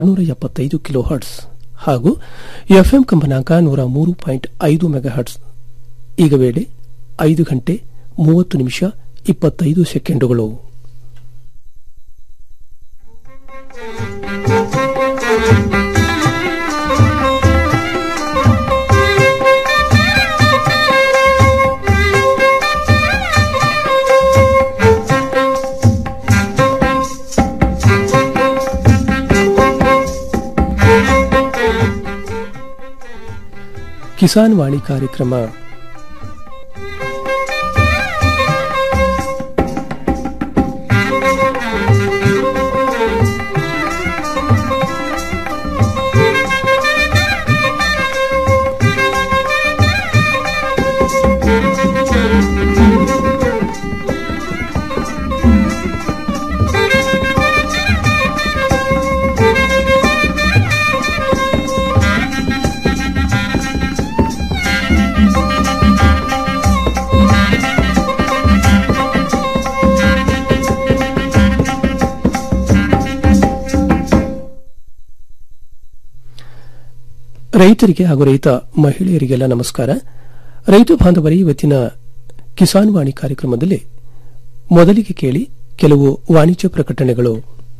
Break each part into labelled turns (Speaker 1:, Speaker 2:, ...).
Speaker 1: ನೂರ ಎಪ್ಪತ್ತೈದು kilo hertz ಹಾಗೂ ಎಫ್ಎಂ ಕಂಪನಾಂಕ ನೂರ ಮೂರು ಪಾಯಿಂಟ್ ಐದು ಮೆಗಾ ಹರ್ಟ್ಸ್ ಈಗ ವೇಳೆ ಐದು ಗಂಟೆ ಮೂವತ್ತು ನಿಮಿಷ ಇಪ್ಪತ್ತೈದು ಸೆಕೆಂಡುಗಳು ಕಿಸಾನ್ ವಾಣಿ ಕಾರ್ಯಕ್ರಮ ರೈತರಿಗೆ ಹಾಗೂ ರೈತ ಮಹಿಳೆಯರಿಗೆಲ್ಲ ನಮಸ್ಕಾರ ರೈತ ಬಾಂಧವರೇ ಇವತ್ತಿನ ಕಿಸಾನ್ ವಾಣಿ ಕಾರ್ಯಕ್ರಮದಲ್ಲಿ ಮೊದಲಿಗೆ ಕೇಳಿ ಕೆಲವು ವಾಣಿಜ್ಯ ಪ್ರಕಟಣೆಗಳು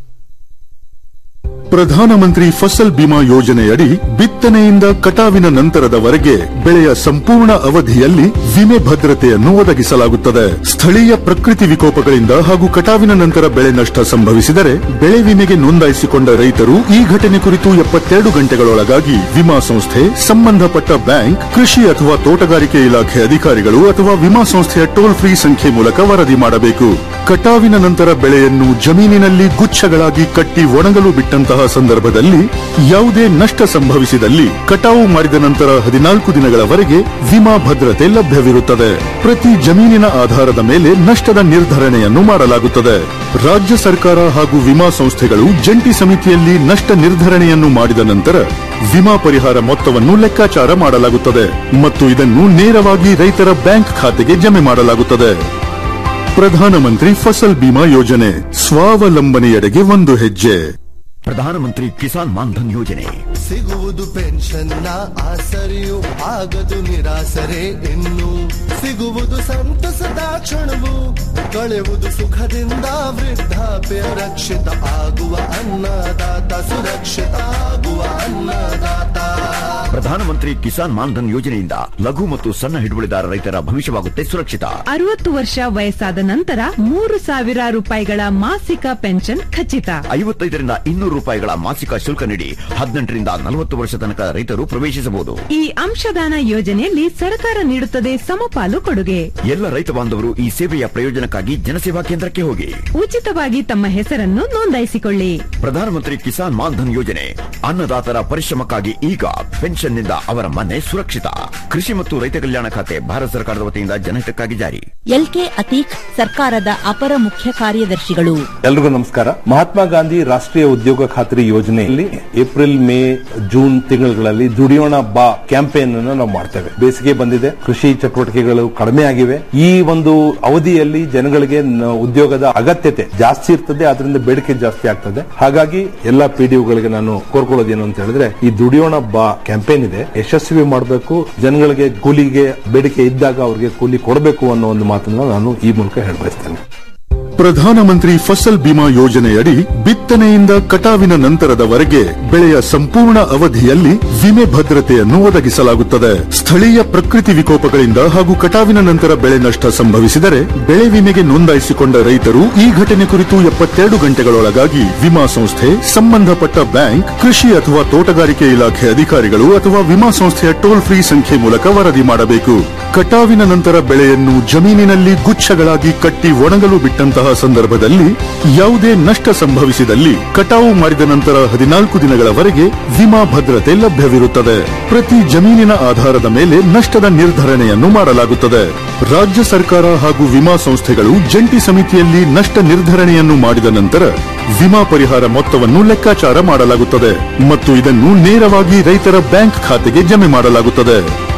Speaker 2: ಪ್ರಧಾನಮಂತ್ರಿ ಫಸಲ್ ಬಿಮಾ ಯೋಜನೆಯಡಿ ಬಿತ್ತನೆಯಿಂದ ಕಟಾವಿನ ನಂತರದವರೆಗೆ ಬೆಳೆಯ ಸಂಪೂರ್ಣ ಅವಧಿಯಲ್ಲಿ ವಿಮೆ ಭದ್ರತೆಯನ್ನು ಒದಗಿಸಲಾಗುತ್ತದೆ ಸ್ಥಳೀಯ ಪ್ರಕೃತಿ ವಿಕೋಪಗಳಿಂದ ಹಾಗೂ ಕಟಾವಿನ ನಂತರ ಬೆಳೆ ನಷ್ಟ ಸಂಭವಿಸಿದರೆ ಬೆಳೆ ವಿಮೆಗೆ ನೋಂದಾಯಿಸಿಕೊಂಡ ರೈತರು ಈ ಘಟನೆ ಕುರಿತು ಎಪ್ಪತ್ತೆರಡು ಗಂಟೆಗಳೊಳಗಾಗಿ ವಿಮಾ ಸಂಸ್ಥೆ ಸಂಬಂಧಪಟ್ಟ ಬ್ಯಾಂಕ್ ಕೃಷಿ ಅಥವಾ ತೋಟಗಾರಿಕೆ ಇಲಾಖೆ ಅಧಿಕಾರಿಗಳು ಅಥವಾ ವಿಮಾ ಸಂಸ್ಥೆಯ ಟೋಲ್ ಫ್ರೀ ಸಂಖ್ಯೆ ಮೂಲಕ ವರದಿ ಮಾಡಬೇಕು ಕಟಾವಿನ ನಂತರ ಬೆಳೆಯನ್ನು ಜಮೀನಿನಲ್ಲಿ ಗುಚ್ಛಗಳಾಗಿ ಕಟ್ಟಿ ಒಣಗಲು ಬಿಟ್ಟಂತಹ ಸಂದರ್ಭದಲ್ಲಿ ಯಾವುದೇ ನಷ್ಟ ಸಂಭವಿಸಿದಲ್ಲಿ ಕಟಾವು ಮಾಡಿದ ನಂತರ ಹದಿನಾಲ್ಕು ದಿನಗಳವರೆಗೆ ವಿಮಾ ಭದ್ರತೆ ಲಭ್ಯವಿರುತ್ತದೆ ಪ್ರತಿ ಜಮೀನಿನ ಆಧಾರದ ಮೇಲೆ ನಷ್ಟದ ನಿರ್ಧರಣೆಯನ್ನು ಮಾಡಲಾಗುತ್ತದೆ ರಾಜ್ಯ ಸರ್ಕಾರ ಹಾಗೂ ವಿಮಾ ಸಂಸ್ಥೆಗಳು ಜಂಟಿ ಸಮಿತಿಯಲ್ಲಿ ನಷ್ಟ ನಿರ್ಧರಣೆಯನ್ನು ಮಾಡಿದ ನಂತರ ವಿಮಾ ಪರಿಹಾರ ಮೊತ್ತವನ್ನು ಲೆಕ್ಕಾಚಾರ ಮಾಡಲಾಗುತ್ತದೆ ಮತ್ತು ಇದನ್ನು ನೇರವಾಗಿ ರೈತರ ಬ್ಯಾಂಕ್ ಖಾತೆಗೆ ಜಮೆ ಮಾಡಲಾಗುತ್ತದೆ ಪ್ರಧಾನಮಂತ್ರಿ ಫಸಲ್ ಬಿಮಾ ಯೋಜನೆ ಸ್ವಾವಲಂಬನೆಯೆಡೆಗೆ ಒಂದು ಹೆಜ್ಜೆ
Speaker 3: ಪ್ರಧಾನಮಂತ್ರಿ ಕಿಸಾನ್ ಮಾನ್ಧನ್ ಯೋಜನೆ
Speaker 4: ಸಿಗುವುದು ಪೆನ್ಷನ್ನ ಆಸರೆಯು ಆಗದು ನಿರಾಸರೆ ಇನ್ನು ಸಿಗುವುದು ಸಂತಸದ ಕ್ಷಣವು ಕಳೆವುದು ಸುಖದಿಂದ ವೃದ್ಧಾಪ್ಯ ರಕ್ಷಿತ ಆಗುವ ಅನ್ನದಾತ ಸುರಕ್ಷಿತ ಆಗುವ ಅನ್ನದಾತ
Speaker 3: ಪ್ರಧಾನಮಂತ್ರಿ ಕಿಸಾನ್ ಮಾನ್ಧನ್ ಯೋಜನೆಯಿಂದ ಲಘು ಮತ್ತು ಸಣ್ಣ ಹಿಡುವಳಿದಾರ ರೈತರ ಭವಿಷ್ಯವಾಗುತ್ತೆ ಸುರಕ್ಷಿತ
Speaker 5: ಅರವತ್ತು ವರ್ಷ ವಯಸ್ಸಾದ ನಂತರ ಮೂರು ಸಾವಿರ ರೂಪಾಯಿಗಳ ಮಾಸಿಕ ಪೆನ್ಷನ್ ಖಚಿತ
Speaker 3: ಐವತ್ತೈದರಿಂದ ಇನ್ನೂರು ರೂಪಾಯಿಗಳ ಮಾಸಿಕ ಶುಲ್ಕ ನೀಡಿ ಹದಿನೆಂಟರಿಂದ ನಲವತ್ತು ವರ್ಷ ತನಕ ರೈತರು ಪ್ರವೇಶಿಸಬಹುದು
Speaker 5: ಈ ಅಂಶದಾನ ಯೋಜನೆಯಲ್ಲಿ ಸರ್ಕಾರ ನೀಡುತ್ತದೆ ಸಮಪಾಲು ಕೊಡುಗೆ
Speaker 3: ಎಲ್ಲ ರೈತ ಬಾಂಧವರು ಈ ಸೇವೆಯ ಪ್ರಯೋಜನಕ್ಕಾಗಿ ಜನಸೇವಾ ಕೇಂದ್ರಕ್ಕೆ ಹೋಗಿ
Speaker 5: ಉಚಿತವಾಗಿ ತಮ್ಮ ಹೆಸರನ್ನು ನೋಂದಾಯಿಸಿಕೊಳ್ಳಿ
Speaker 3: ಪ್ರಧಾನಮಂತ್ರಿ ಕಿಸಾನ್ ಮಾನ್ಧನ್ ಯೋಜನೆ ಅನ್ನದಾತರ ಪರಿಶ್ರಮಕ್ಕಾಗಿ ಈಗ ಪೆನ್ಷನ್ನಿಂದ ಅವರ ಮನೆ ಸುರಕ್ಷಿತ ಕೃಷಿ ಮತ್ತು ರೈತ ಕಲ್ಯಾಣ ಖಾತೆ ಭಾರತ ಸರ್ಕಾರದ ವತಿಯಿಂದ ಜನಹಿತಕ್ಕಾಗಿ ಜಾರಿ
Speaker 6: ಎಲ್ಕೆ ಅತೀಕ್ ಸರ್ಕಾರದ ಅಪರ ಮುಖ್ಯ ಕಾರ್ಯದರ್ಶಿಗಳು
Speaker 7: ಎಲ್ರಿಗೂ ನಮಸ್ಕಾರ ಮಹಾತ್ಮ ಗಾಂಧಿ ರಾಷ್ಟ್ರೀಯ ಉದ್ಯೋಗ ಖಾತ್ರಿ ಯೋಜನೆಯಲ್ಲಿ ಏಪ್ರಿಲ್ ಮೇ ಜೂನ್ ತಿಂಗಳುಗಳಲ್ಲಿ ದುಡಿಯೋಣ ಬಾ ಕ್ಯಾಂಪೇನ್ ಅನ್ನು ನಾವು ಮಾಡ್ತೇವೆ ಬೇಸಿಗೆ ಬಂದಿದೆ ಕೃಷಿ ಚಟುವಟಿಕೆಗಳು ಕಡಿಮೆ ಆಗಿವೆ ಈ ಒಂದು ಅವಧಿಯಲ್ಲಿ ಜನಗಳಿಗೆ ನ- ಉದ್ಯೋಗದ ಅಗತ್ಯತೆ ಜಾಸ್ತಿ ಇರ್ತದೆ ಅದರಿಂದ ಬೇಡಿಕೆ ಜಾಸ್ತಿ ಆಗ್ತದೆ ಹಾಗಾಗಿ ಎಲ್ಲಾ ಪಿಡಿಒಗಳಿಗೆ ನಾನು ಕೋರ್ಕೊಳ್ಳೋದೇನು ಅಂತ ಹೇಳಿದ್ರೆ ಈ ದುಡಿಯೋಣ ಬಾ ಕ್ಯಾಂಪೇನ್ ಇದೆ ಯಶಸ್ವಿ ಮಾಡಬೇಕು ಜನಗಳಿಗೆ ಕೂಲಿಗೆ ಬೇಡಿಕೆ ಇದ್ದಾಗ ಅವರಿಗೆ ಕೂಲಿ ಕೊಡಬೇಕು ಅನ್ನೋ ಒಂದು ಮಾತನ್ನ ನಾನು ಈ ಮೂಲಕ ಹೇಳಬಯಸ್ತೇನೆ
Speaker 2: ಪ್ರಧಾನಮಂತ್ರಿ ಫಸಲ್ ಬಿಮಾ ಯೋಜನೆಯಡಿ ಬಿತ್ತನೆಯಿಂದ ಕಟಾವಿನ ನಂತರದವರೆಗೆ ಬೆಳೆಯ ಸಂಪೂರ್ಣ ಅವಧಿಯಲ್ಲಿ ವಿಮೆ ಭದ್ರತೆಯನ್ನು ಒದಗಿಸಲಾಗುತ್ತದೆ ಸ್ಥಳೀಯ ಪ್ರಕೃತಿ ವಿಕೋಪಗಳಿಂದ ಹಾಗೂ ಕಟಾವಿನ ನಂತರ ಬೆಳೆ ನಷ್ಟ ಸಂಭವಿಸಿದರೆ ಬೆಳೆ ವಿಮೆಗೆ ನೋಂದಾಯಿಸಿಕೊಂಡ ರೈತರು ಈ ಘಟನೆ ಕುರಿತು ಎಪ್ಪತ್ತೆರಡು ಗಂಟೆಗಳೊಳಗಾಗಿ ವಿಮಾ ಸಂಸ್ಥೆ ಸಂಬಂಧಪಟ್ಟ ಬ್ಯಾಂಕ್ ಕೃಷಿ ಅಥವಾ ತೋಟಗಾರಿಕೆ ಇಲಾಖೆ ಅಧಿಕಾರಿಗಳು ಅಥವಾ ವಿಮಾ ಸಂಸ್ಥೆಯ ಟೋಲ್ ಫ್ರೀ ಸಂಖ್ಯೆ ಮೂಲಕ ವರದಿ ಮಾಡಬೇಕು ಕಟಾವಿನ ನಂತರ ಬೆಳೆಯನ್ನು ಜಮೀನಿನಲ್ಲಿ ಗುಚ್ಛಗಳಾಗಿ ಕಟ್ಟಿ ಒಣಗಲು ಬಿಟ್ಟಂತಹ ಸಂದರ್ಭದಲ್ಲಿ ಯಾವುದೇ ನಷ್ಟ ಸಂಭವಿಸಿದಲ್ಲಿ ಕಟಾವು ಮಾಡಿದ ನಂತರ ಹದಿನಾಲ್ಕು ದಿನಗಳವರೆಗೆ ವಿಮಾ ಭದ್ರತೆ ಲಭ್ಯವಿರುತ್ತದೆ ಪ್ರತಿ ಜಮೀನಿನ ಆಧಾರದ ಮೇಲೆ ನಷ್ಟದ ನಿರ್ಧರಣೆಯನ್ನು ಮಾಡಲಾಗುತ್ತದೆ ರಾಜ್ಯ ಸರ್ಕಾರ ಹಾಗೂ ವಿಮಾ ಸಂಸ್ಥೆಗಳು ಜಂಟಿ ಸಮಿತಿಯಲ್ಲಿ ನಷ್ಟ ನಿರ್ಧರಣೆಯನ್ನು ಮಾಡಿದ ನಂತರ ವಿಮಾ ಪರಿಹಾರ ಮೊತ್ತವನ್ನು ಲೆಕ್ಕಾಚಾರ ಮಾಡಲಾಗುತ್ತದೆ ಮತ್ತು ಇದನ್ನು ನೇರವಾಗಿ ರೈತರ ಬ್ಯಾಂಕ್ ಖಾತೆಗೆ ಜಮೆ ಮಾಡಲಾಗುತ್ತದೆ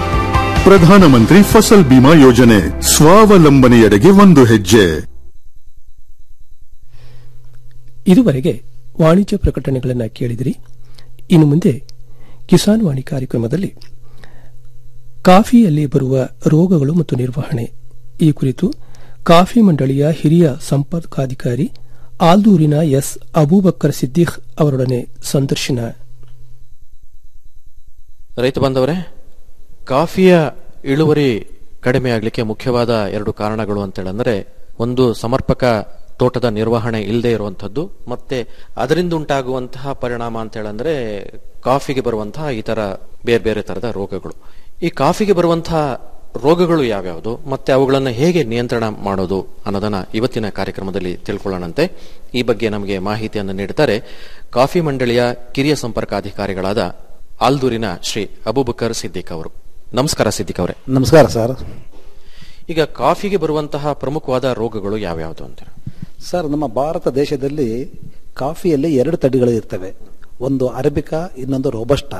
Speaker 2: ಪ್ರಧಾನಮಂತ್ರಿ ಫಸಲ್ ಬಿಮಾ ಯೋಜನೆ ಸ್ವಾವಲಂಬನೆಯೆಡೆಗೆ ಒಂದು ಹೆಜ್ಜೆ
Speaker 1: ಇದುವರೆಗೆ ವಾಣಿಜ್ಯ ಪ್ರಕಟಣೆಗಳನ್ನು ಕೇಳಿದಿರಿ ಇನ್ನು ಮುಂದೆ ಕಿಸಾನ್ ವಾಣಿ ಕಾರ್ಯಕ್ರಮದಲ್ಲಿ ಕಾಫಿಯಲ್ಲಿ ಬರುವ ರೋಗಗಳು ಮತ್ತು ನಿರ್ವಹಣೆ ಈ ಕುರಿತು ಕಾಫಿ ಮಂಡಳಿಯ ಹಿರಿಯ ಸಂಪರ್ಕಾಧಿಕಾರಿ ಆಲ್ದೂರಿನ ಎಸ್ ಅಬೂಬಕ್ಕರ್ ಸಿದ್ದೀಖ್ ಅವರೊಡನೆ ಸಂದರ್ಶನ
Speaker 8: ರೈತ ಬಾಂಧವರೇ ಕಾಫಿಯ ಇಳುವರಿ ಕಡಿಮೆ ಆಗಲಿಕ್ಕೆ ಮುಖ್ಯವಾದ ಎರಡು ಕಾರಣಗಳು ಅಂತೇಳಂದ್ರೆ ಒಂದು ಸಮರ್ಪಕ ತೋಟದ ನಿರ್ವಹಣೆ ಇಲ್ಲದೆ ಇರುವಂತದ್ದು ಮತ್ತೆ ಅದರಿಂದ ಉಂಟಾಗುವಂತಹ ಪರಿಣಾಮ ಅಂತ ಹೇಳಂದ್ರೆ ಕಾಫಿಗೆ ಬರುವಂತಹ ಈ ತರ ಬೇರೆ ಬೇರೆ ತರದ ರೋಗಗಳು ಈ ಕಾಫಿಗೆ ಬರುವಂತಹ ರೋಗಗಳು ಯಾವ್ಯಾವುದು ಮತ್ತೆ ಅವುಗಳನ್ನು ಹೇಗೆ ನಿಯಂತ್ರಣ ಮಾಡೋದು ಅನ್ನೋದನ್ನ ಇವತ್ತಿನ ಕಾರ್ಯಕ್ರಮದಲ್ಲಿ ತಿಳ್ಕೊಳ್ಳೋಣಂತೆ ಈ ಬಗ್ಗೆ ನಮಗೆ ಮಾಹಿತಿಯನ್ನು ನೀಡುತ್ತಾರೆ ಕಾಫಿ ಮಂಡಳಿಯ ಕಿರಿಯ ಸಂಪರ್ಕಾಧಿಕಾರಿಗಳಾದ ಆಲ್ದೂರಿನ ಶ್ರೀ ಅಬೂಬಕರ್ ಸಿದ್ದಿಕ್ ಅವರು ನಮಸ್ಕಾರ ಸಿದ್ದಿಕ್ ಅವರೇ
Speaker 9: ನಮಸ್ಕಾರ ಸರ್
Speaker 8: ಈಗ ಕಾಫಿಗೆ ಬರುವಂತಹ ಪ್ರಮುಖವಾದ ರೋಗಗಳು ಯಾವ್ಯಾವುದು ಅಂತಾರೆ
Speaker 9: ಸರ್ ನಮ್ಮ ಭಾರತ ದೇಶದಲ್ಲಿ ಕಾಫಿಯಲ್ಲಿ ಎರಡು ತಳಿಗಳು ಇರ್ತವೆ ಒಂದು ಅರೇಬಿಕಾ ಇನ್ನೊಂದು ರೋಬಸ್ಟಾ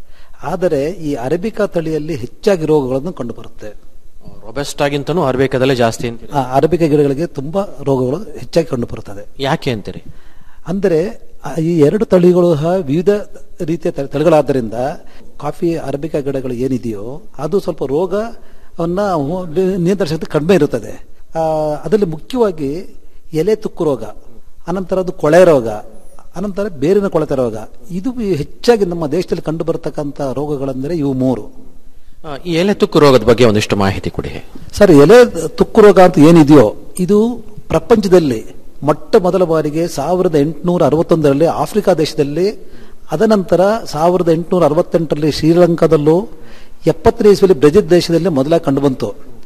Speaker 9: ಆದರೆ ಈ ಅರೇಬಿಕಾ ತಳಿಯಲ್ಲಿ ಹೆಚ್ಚಾಗಿ ರೋಗಗಳನ್ನು ಕಂಡುಬರುತ್ತೆ
Speaker 8: ರೊಬೆಸ್ಟ್ ಆಗಿಂತನೂ ಅರ್ಬೇಕಾದಲ್ಲೇ ಜಾಸ್ತಿ ಅಂತೀರಿ
Speaker 9: ಆ ಅರೇಬಿಕಾ ಗಿಡಗಳಿಗೆ ತುಂಬಾ ರೋಗಗಳು ಹೆಚ್ಚಾಗಿ ಕಂಡುಬರುತ್ತದೆ
Speaker 8: ಯಾಕೆ ಅಂತೀರಿ
Speaker 9: ಅಂದರೆ ಆ ಈ ಎರಡು ತಳಿಗಳು ಸಹ ವಿವಿಧ ರೀತಿಯ ತ- ತಳಿಗಳಾದ್ದರಿಂದ ಕಾಫಿ ಅರೇಬಿಕಾ ಗಿಡಗಳು ಏನಿದೆಯೋ ಅದು ಸ್ವಲ್ಪ ರೋಗವನ್ನ ಹು- ನಿಯಂತ್ರಣ ಶಕ್ತಿ ಕಡಿಮೆ ಇರುತ್ತದೆ ಆ, ಅದರಲ್ಲಿ ಮುಖ್ಯವಾಗಿ ಎಲೆ ತುಕ್ಕು ರೋಗ ಅನಂತರ ಅದು ಕೊಳೆ ರೋಗ ಅನಂತರ ಬೇರಿನ ಕೊಳೆತ ರೋಗ ಇದು ಹೆಚ್ಚಾಗಿ ನಮ್ಮ ದೇಶದಲ್ಲಿ ಕಂಡು ಬರತಕ್ಕಂಥ ರೋಗಗಳೆಂದರೆ ಇವು ಮೂರು
Speaker 8: ಆ, ಈ ಎಲೆ ತುಕ್ಕು ರೋಗದ ಬಗ್ಗೆ ಒಂದಿಷ್ಟು ಮಾಹಿತಿ ಕೊಡಿ
Speaker 9: ಸರ್ ಎಲೆ ತುಕ್ಕು ರೋಗ ಅಂತ ಏನಿದೆಯೋ ಇದು ಪ್ರಪಂಚದಲ್ಲಿ ಮೊಟ್ಟ ಮೊದಲ ಬಾರಿಗೆ ಸಾವಿರದ ಎಂಟುನೂರ ಅರವತ್ತೊಂದರಲ್ಲಿ ಆಫ್ರಿಕಾ ದೇಶದಲ್ಲಿ ಅದನಂತರ ಸಾವಿರದ ಎಂಟುನೂರ ಅರವತ್ತೆಂಟರಲ್ಲಿ ಶ್ರೀಲಂಕಾದಲ್ಲೂ ಎಪ್ಪತ್ತನೇ ಇಸ್ವಿಯಲ್ಲಿ ಬ್ರೆಜಿಲ್ ದೇಶದಲ್ಲಿ ಮೊದಲಾಗಿ ಕಂಡುಬಂತು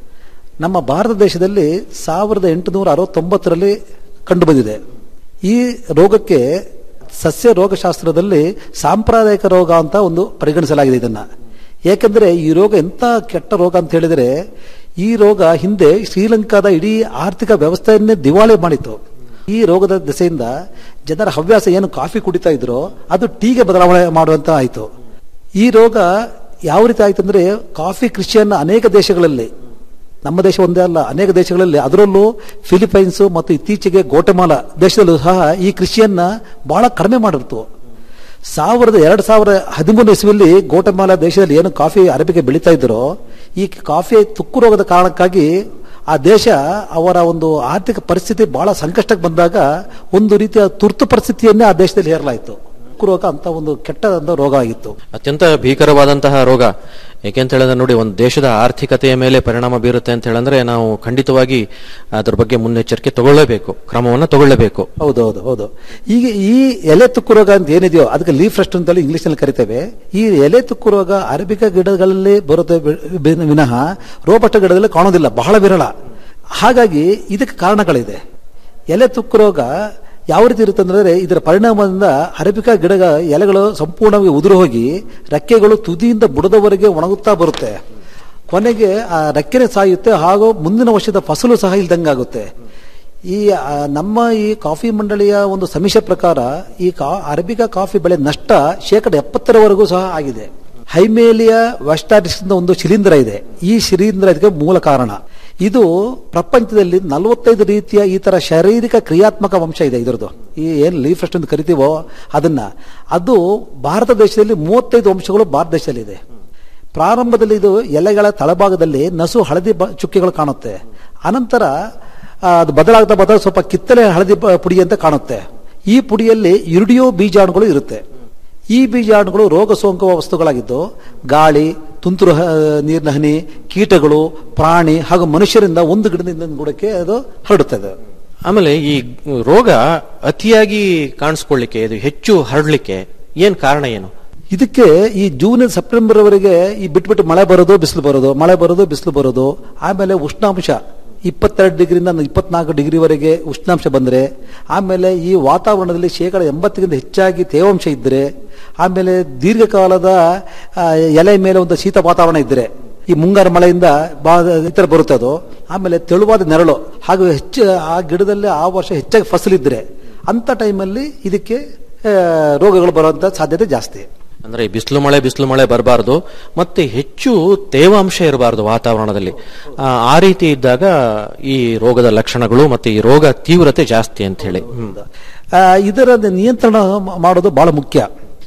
Speaker 9: ನಮ್ಮ ಭಾರತ ದೇಶದಲ್ಲಿ ಸಾವಿರದ ಎಂಟುನೂರ ಅರವತ್ತೊಂಬತ್ತರಲ್ಲಿ ಕಂಡುಬಂದಿದೆ ಈ ರೋಗಕ್ಕೆ ಸಸ್ಯ ರೋಗಶಾಸ್ತ್ರದಲ್ಲಿ ಸಾಂಪ್ರದಾಯಿಕ ರೋಗ ಅಂತ ಒಂದು ಪರಿಗಣಿಸಲಾಗಿದೆ ಇದನ್ನ ಏಕೆಂದರೆ ಈ ರೋಗ ಎಂತ ಕೆಟ್ಟ ರೋಗ ಅಂತ ಹೇಳಿದರೆ ಈ ರೋಗ ಹಿಂದೆ ಶ್ರೀಲಂಕಾದ ಇಡೀ ಆರ್ಥಿಕ ವ್ಯವಸ್ಥೆಯನ್ನೇ ದಿವಾಳಿ ಮಾಡಿತು ಈ ರೋಗದ ದೆಸೆಯಿಂದ ಜನರ ಹವ್ಯಾಸ ಏನು ಕಾಫಿ ಕುಡಿತಾ ಇದ್ರೋ ಅದು ಟೀಗೆ ಬದಲಾವಣೆ ಮಾಡುವಂತ ಆಯಿತು ಈ ರೋಗ ಯಾವ ರೀತಿ ಆಯ್ತು ಅಂದ್ರೆ ಕಾಫಿ ಕೃಷಿಯನ್ನ ಅನೇಕ ದೇಶಗಳಲ್ಲಿ ನಮ್ಮ ದೇಶ ಒಂದೇ ಅಲ್ಲ ಅನೇಕ ದೇಶಗಳಲ್ಲಿ ಅದರಲ್ಲೂ ಫಿಲಿಪೈನ್ಸ್ ಮತ್ತು ಇತ್ತೀಚೆಗೆ ಗೋಟಮಾಲ ದೇಶದಲ್ಲೂ ಸಹ ಈ ಕೃಷಿಯನ್ನ ಬಹಳ ಕಡಿಮೆ ಮಾಡಿರ್ತು ಸಾವಿರದ ಎರಡು ಸಾವಿರ ಹದಿಮೂರು ಇಸ್ವಿಯಲ್ಲಿ ಗೋಟಮಾಲ ದೇಶದಲ್ಲಿ ಏನು ಕಾಫಿ ಅರಬಿಗೆ ಬೆಳೀತಾ ಇದ್ದರೋ ಈ ಕಾಫಿ ತುಕ್ಕು ರೋಗದ ಕಾರಣಕ್ಕಾಗಿ ಆ ದೇಶ ಅವರ ಒಂದು ಆರ್ಥಿಕ ಪರಿಸ್ಥಿತಿ ಬಹಳ ಸಂಕಷ್ಟಕ್ಕೆ ಬಂದಾಗ ಒಂದು ರೀತಿಯ ತುರ್ತು ಪರಿಸ್ಥಿತಿಯನ್ನೇ ಆ ದೇಶದಲ್ಲಿ ಹೇರಲಾಯಿತು ತುಕ್ಕು ರೋಗ ಅಂತ ಒಂದು ಕೆಟ್ಟ ಒಂದು ರೋಗ ಆಗಿತ್ತು
Speaker 8: ಅತ್ಯಂತ ಭೀಕರವಾದಂತಹ ರೋಗ ಏಕೆಂತ ಹೇಳಿದ್ರೆ ನೋಡಿ ಒಂದು ದೇಶದ ಆರ್ಥಿಕತೆಯ ಮೇಲೆ ಪರಿಣಾಮ ಬೀರುತ್ತೆ ಅಂತ ಹೇಳಂದ್ರೆ ನಾವು ಖಂಡಿತವಾಗಿ ಅದ್ರ ಬಗ್ಗೆ ಮುನ್ನೆಚ್ಚರಿಕೆ ತಗೊಳ್ಳೇಬೇಕು ಕ್ರಮವನ್ನು ತಗೊಳ್ಳೇಬೇಕು
Speaker 9: ಹೌದೌದು ಹೌದು ಈಗ ಈ ಎಲೆ ತುಕ್ಕು ರೋಗ ಅಂತ ಏನಿದೆಯೋ ಅದಕ್ಕೆ ಲೀಫ್ ರಸ್ಟ್ ಅಂತೇಳಿ ಇಂಗ್ಲಿಷ್ ನಲ್ಲಿ ಕರಿತೇವೆ ಈ ಎಲೆ ತುಕ್ಕು ರೋಗ ಅರೇಬಿಕಾ ಗಿಡಗಳಲ್ಲಿ ಬರುತ್ತೆ ವಿ- ವಿ- ವಿನಃ ರೋಬಸ್ಟ ಗಿಡದಲ್ಲಿ ಕಾಣೋದಿಲ್ಲ ಬಹಳ ವಿರಳ ಹಾಗಾಗಿ ಇದಕ್ಕೆ ಕಾರಣಗಳಿದೆ ಎಲೆ ತುಕ್ಕು ರೋಗ ಯಾವ ರೀತಿ ಇರುತ್ತೆ ಅಂದ್ರೆ ಇದರ ಪರಿಣಾಮದಿಂದ ಅರೇಬಿಕಾ ಗಿಡಗ ಎಲೆಗಳು ಸಂಪೂರ್ಣವಾಗಿ ಉದುರು ಹೋಗಿ ರೆಕ್ಕೆಗಳು ತುದಿಯಿಂದ ಬುಡದವರೆಗೆ ಒಣಗುತ್ತಾ ಬರುತ್ತೆ ಕೊನೆಗೆ ಆ ರೆಕ್ಕೆನೆ ಸಾಯುತ್ತೆ ಹಾಗೂ ಮುಂದಿನ ವರ್ಷದ ಫಸಲು ಸಹ ಇಲ್ದಂಗಾಗುತ್ತೆ ಈ ಆ, ನಮ್ಮ ಈ ಕಾಫಿ ಮಂಡಳಿಯ ಒಂದು ಸಮೀಕ್ಷೆ ಪ್ರಕಾರ ಈ ಕಾ ಅರೇಬಿಕಾ ಕಾಫಿ ಬೆಳೆ ನಷ್ಟ ಶೇಕಡ ಎಪ್ಪತ್ತರವರೆಗೂ ಸಹ ಆಗಿದೆ ಹೈಮೇಲಿಯಾ ವೆಸ್ಟಾರಿಸ್ ಅಂತ ಒಂದು ಶಿಲೀಂಧ್ರ ಇದೆ ಈ ಶಿಲೀಂಧ್ರ ಇದಕ್ಕೆ ಮೂಲ ಕಾರಣ ಇದು ಪ್ರಪಂಚದಲ್ಲಿ ನಲವತ್ತೈದು ರೀತಿಯ ಈ ತರ ಶಾರೀರಿಕ ಕ್ರಿಯಾತ್ಮಕ ವಂಶ ಇದೆ ಇದರದು ಈ ಏನ್ ಲೀಫ್ ಫಸ್ಟ್ ಅಂತ ಕರಿತೀವೋ ಅದನ್ನ ಅದು ಭಾರತ ದೇಶದಲ್ಲಿ ಮೂವತ್ತೈದು ವಂಶಗಳು ಭಾರತ ದೇಶದಲ್ಲಿ ಇದೆ ಪ್ರಾರಂಭದಲ್ಲಿ ಇದು ಎಲೆಗಳ ತಳಭಾಗದಲ್ಲಿ ನಸು ಹಳದಿ ಬ- ಚುಕ್ಕೆಗಳು ಕಾಣುತ್ತೆ ಅನಂತರ ಆ, ಅದು ಬದಲಾಗ್ತಾ ಬದಲ ಸ್ವಲ್ಪ ಕಿತ್ತಲೆ ಹಳದಿ ಪ- ಪುಡಿ ಅಂತ ಕಾಣುತ್ತೆ ಈ ಪುಡಿಯಲ್ಲಿ ಇರುಡಿಯೋ ಬೀಜಾಣುಗಳು ಇರುತ್ತೆ ಈ ಬೀಜಾಣುಗಳು ರೋಗ ಸೋಂಕುವ ವಸ್ತುಗಳಾಗಿದ್ದು ಗಾಳಿ ತುಂತುರು ಹ- ನೀರಿನ ಹನಿ ಕೀಟಗಳು ಪ್ರಾಣಿ ಹಾಗೂ ಮನುಷ್ಯರಿಂದ ಒಂದು ಗಿಡದಿಂದ ಇನ್ನೊಂದು ಗಿಡಕ್ಕೆ ಅದು ಹರಡುತ್ತದೆ
Speaker 8: ಆಮೇಲೆ ಈ ರೋಗ ಅತಿಯಾಗಿ ಕಾಣಿಸ್ಕೊಳ್ಳಿಕ್ಕೆ ಇದು ಹೆಚ್ಚು ಹರಡ್ಲಿಕ್ಕೆ ಏನ್ ಕಾರಣ ಏನು
Speaker 9: ಇದಕ್ಕೆ ಈ ಜೂನ್ ಸೆಪ್ಟೆಂಬರ್ ವರೆಗೆ ಈ ಬಿಟ್ಬಿಟ್ಟು ಮಳೆ ಬರೋದು ಬಿಸಿಲು ಬರೋದು ಮಳೆ ಬರೋದು ಬಿಸಿಲು ಬರೋದು ಆಮೇಲೆ ಉಷ್ಣಾಂಶ ಇಪ್ಪತ್ತೆರಡು ಡಿಗ್ರಿಯಿಂದ ಇಪ್ಪತ್ನಾಲ್ಕು ಡಿಗ್ರಿವರೆಗೆ ಉಷ್ಣಾಂಶ ಬಂದರೆ ಆಮೇಲೆ ಈ ವಾತಾವರಣದಲ್ಲಿ ಶೇಕಡ ಎಂಬತ್ತಕ್ಕಿಂತ ಹೆಚ್ಚಾಗಿ ತೇವಾಂಶ ಇದ್ದರೆ ಆಮೇಲೆ ದೀರ್ಘಕಾಲದ ಆ, ಎಲೆ ಮೇಲೆ ಒಂದು ಶೀತ ವಾತಾವರಣ ಇದ್ದರೆ ಈ ಮುಂಗಾರು ಮಳೆಯಿಂದ ಬಹಳ ಈ ಥರ ಬರುತ್ತೆ ಅದು ಆಮೇಲೆ ತೆಳುವಾದ ನೆರಳು ಹಾಗೂ ಹೆಚ್ಚು ಆ ಗಿಡದಲ್ಲಿ ಆ ವರ್ಷ ಹೆಚ್ಚಾಗಿ ಫಸಲಿದ್ರೆ ಅಂತ ಟೈಮಲ್ಲಿ ಇದಕ್ಕೆ ಆ, ರೋಗಗಳು ಬರುವಂತ ಸಾಧ್ಯತೆ ಜಾಸ್ತಿ
Speaker 8: ಅಂದ್ರೆ ಈ ಬಿಸಿಲು ಮಳೆ ಬಿಸಿಲು ಮಳೆ ಬರಬಾರ್ದು ಮತ್ತೆ ಹೆಚ್ಚು ತೇವಾಂಶ ಇರಬಾರ್ದು ವಾತಾವರಣದಲ್ಲಿ ಆ, ಆ ರೀತಿ ಇದ್ದಾಗ ಈ ರೋಗದ ಲಕ್ಷಣಗಳು ಮತ್ತೆ ಈ ರೋಗ ತೀವ್ರತೆ ಜಾಸ್ತಿ ಅಂತ ಹೇಳಿ ಹ್ಮ್.
Speaker 9: ಆ, ಇದರ ನಿಯಂತ್ರಣ ಮ- ಮಾಡೋದು ಬಹಳ ಮುಖ್ಯ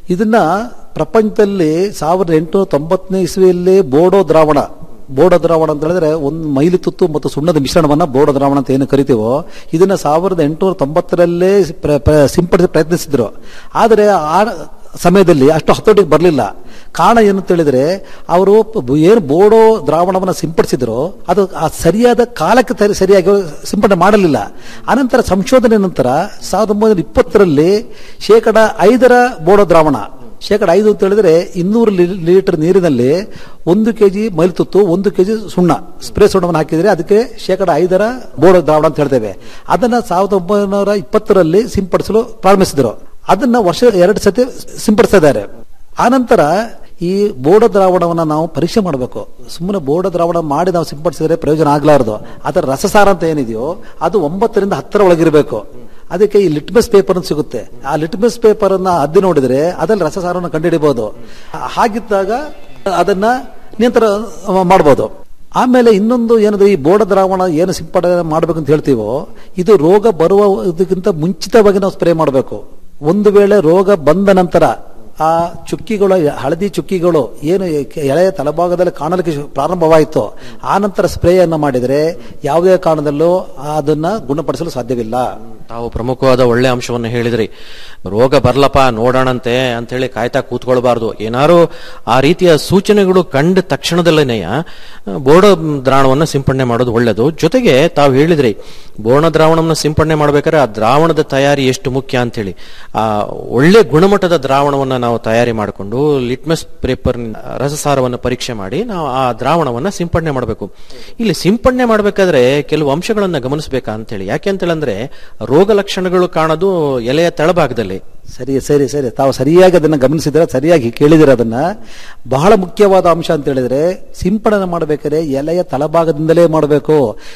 Speaker 9: ಇದನ್ನ ಪ್ರಪಂಚದಲ್ಲಿ ಸಾವಿರದ ಎಂಟುನೂರ ತೊಂಬತ್ತನೇ ಇಸ್ವಿಯಲ್ಲಿ ಬೋಡೋ ದ್ರಾವಣ ಬೋಡೋ ದ್ರಾವಣ ಅಂತ ಹೇಳಿದ್ರೆ ಒಂದು ಮೈಲಿ ತುತ್ತು ಮತ್ತು ಸುಣ್ಣದ ಮಿಶ್ರಣವನ್ನ ಬೋಡೋ ದ್ರಾವಣ ಅಂತ ಏನು ಕರಿತೀವೋ ಇದನ್ನ ಸಾವಿರದ ಎಂಟುನೂರ ತೊಂಬತ್ತರಲ್ಲೇ ಪ್ರ- ಪ್ರ- ಸಿಂಪಡಿಸಿ ಪ್ರಯತ್ನಿಸಿದ್ರು ಆದರೆ ಆ ಸಮಯದಲ್ಲಿ ಅಷ್ಟು ಹತೋಟಿಗೆ ಬರಲಿಲ್ಲ ಕಾರಣ ಏನು ಅಂತ ಹೇಳಿದ್ರೆ ಅವರು ಏನು ಬೋಡೋ ದ್ರಾವಣವನ್ನು ಸಿಂಪಡಿಸಿದ್ರು ಅದು ಆ ಸರಿಯಾದ ಕಾಲಕ್ಕೆ ತರ- ಸರಿಯಾಗಿ ಸಿಂಪಡಣೆ ಮಾಡಲಿಲ್ಲ ಅನಂತರ ಸಂಶೋಧನೆ ನಂತರ ಸಾವಿರದ ಒಂಬೈನೂರ ಇಪ್ಪತ್ತರಲ್ಲಿ ಶೇಕಡ ಐದರ ಬೋಡೋ ದ್ರಾವಣ ಶೇಕಡ ಐದು ಅಂತ ಹೇಳಿದ್ರೆ ಇನ್ನೂರು ಲಿ- ಲೀಟರ್ ನೀರಿನಲ್ಲಿ ಒಂದು ಕೆಜಿ ಮೈಲ್ತುತ್ತು ಒಂದು ಕೆಜಿ ಸುಣ್ಣ ಸ್ಪ್ರೇ ಸುಣ್ಣವನ್ನು ಹಾಕಿದ್ರೆ ಅದಕ್ಕೆ ಶೇಕಡ ಐದರ ಬೋಡೋ ದ್ರಾವಣ ಅಂತ ಹೇಳ್ತೇವೆ ಅದನ್ನ ಸಾವಿರದ ಒಂಬೈನೂರ ಇಪ್ಪತ್ತರಲ್ಲಿ ಸಿಂಪಡಿಸಲು ಪ್ರಾರಂಭಿಸಿದರು ಅದನ್ನ ವರ್ಷ ಎರಡು ಸತಿ ಸಿಂಪಡಿಸ್ತಾ ಇದ್ದಾರೆ ಆನಂತರ ಈ ಬೋಡ ದ್ರಾವಣವನ್ನು ನಾವು ಪರೀಕ್ಷೆ ಮಾಡಬೇಕು ಸುಮ್ಮನೆ ಬೋಡ ದ್ರಾವಣ ಮಾಡಿ ನಾವು ಸಿಂಪಡಿಸಿದ್ರೆ ಪ್ರಯೋಜನ ಆಗ್ಲಾರ್ದು ಅದರ ರಸಸಾರ ಅಂತ ಏನಿದೆಯೋ ಅದು ಒಂಬತ್ತರಿಂದ ಹತ್ತರ ಒಳಗಿರಬೇಕು ಅದಕ್ಕೆ ಈ ಲಿಟ್ಮಸ್ ಪೇಪರ್ ಅಂತ ಸಿಗುತ್ತೆ ಆ ಲಿಟ್ಮಸ್ ಪೇಪರ್ ಅನ್ನ ಅದ್ದಿ ನೋಡಿದ್ರೆ ಅದ್ರಲ್ಲಿ ರಸಸಾರವನ್ನು ಕಂಡುಹಿಡಿಬಹುದು ಹಾಗಿದ್ದಾಗ ಅದನ್ನ ನಿಯಂತ್ರಣ ಮಾಡಬಹುದು ಆಮೇಲೆ ಇನ್ನೊಂದು ಏನದು ಈ ಬೋಡ ದ್ರಾವಣ ಏನು ಸಿಂಪಡಣೆ ಮಾಡಬೇಕು ಅಂತ ಹೇಳ್ತೀವೋ ಇದು ರೋಗ ಬರುವ ಇದಕ್ಕಿಂತ ಮುಂಚಿತವಾಗಿ ನಾವು ಸ್ಪ್ರೇ ಮಾಡಬೇಕು ಒಂದು ವೇಳೆ ರೋಗ ಬಂದ ನಂತರ ಆ ಚುಕ್ಕಿಗಳು ಹಳದಿ ಚುಕ್ಕಿಗಳು ಏನು ಎಳೆಯ ತಳಭಾಗದಲ್ಲಿ ಕಾಣಲಿಕ್ಕೆ ಶು- ಪ್ರಾರಂಭವಾಯಿತು ಆ ನಂತರ ಸ್ಪ್ರೇಯನ್ನು ಮಾಡಿದರೆ ಯಾವುದೇ ಕಾರಣದಲ್ಲೂ ಅದನ್ನ ಗುಣಪಡಿಸಲು ಸಾಧ್ಯವಿಲ್ಲ
Speaker 8: ತಾವು ಪ್ರಮುಖವಾದ ಒಳ್ಳೆ ಅಂಶವನ್ನು ಹೇಳಿದ್ರಿ ರೋಗ ಬರ್ಲಪ್ಪ ನೋಡೋಣಂತೆ ಅಂತ ಹೇಳಿ ಕಾಯ್ತಾ ಕೂತ್ಕೊಳ್ಬಾರ್ದು ಏನಾರು ಆ ರೀತಿಯ ಸೂಚನೆಗಳು ಕಂಡ ತಕ್ಷಣದಲ್ಲೇನೆಯ ಬೋರ್ಡ ದ್ರಾವಣವನ್ನು ಸಿಂಪಡಣೆ ಮಾಡೋದು ಒಳ್ಳೆಯದು ಜೊತೆಗೆ ತಾವು ಹೇಳಿದ್ರಿ ಬೋರ್ಣ ದ್ರಾವಣವನ್ನು ಸಿಂಪಡಣೆ ಮಾಡ್ಬೇಕಾದ್ರೆ ಆ ದ್ರಾವಣದ ತಯಾರಿ ಎಷ್ಟು ಮುಖ್ಯ ಅಂತೇಳಿ ಆ ಒಳ್ಳೆ ಗುಣಮಟ್ಟದ ದ್ರಾವಣವನ್ನ ನಾವು ತಯಾರಿ ಮಾಡಿಕೊಂಡು ಲಿಟ್ಮಸ್ ಪೇಪರ್ ರಸಸಾರವನ್ನು ಪರೀಕ್ಷೆ ಮಾಡಿ ನಾವು ಆ ದ್ರಾವಣವನ್ನ ಸಿಂಪಡಣೆ ಮಾಡಬೇಕು ಇಲ್ಲಿ ಸಿಂಪಡಣೆ ಮಾಡಬೇಕಾದ್ರೆ ಕೆಲವು ಅಂಶಗಳನ್ನ ಗಮನಿಸಬೇಕಾ ಅಂತೇಳಿ ಯಾಕೆ ಅಂತೇಳಂದ್ರೆ ರೋಗ ಲಕ್ಷಣಗಳು ಕಾಣೋದು ಎಲೆಯ ತಳಭಾಗದಲ್ಲಿ
Speaker 9: ಸರಿ ಸರಿ ಸರಿ ತಾವು ಸರಿಯಾಗಿ ಅದನ್ನ ಗಮನಿಸಿದ್ರೆ ಸರಿಯಾಗಿ ಕೇಳಿದಿರ ಅದನ್ನ ಬಹಳ ಮುಖ್ಯವಾದ ಅಂಶ ಅಂತ ಹೇಳಿದ್ರೆ ಸಿಂಪಡಣೆ ಮಾಡಬೇಕಾದ್ರೆ ಎಲೆಯ ತಳಭಾಗದಿಂದಲೇ ಮಾಡಬೇಕು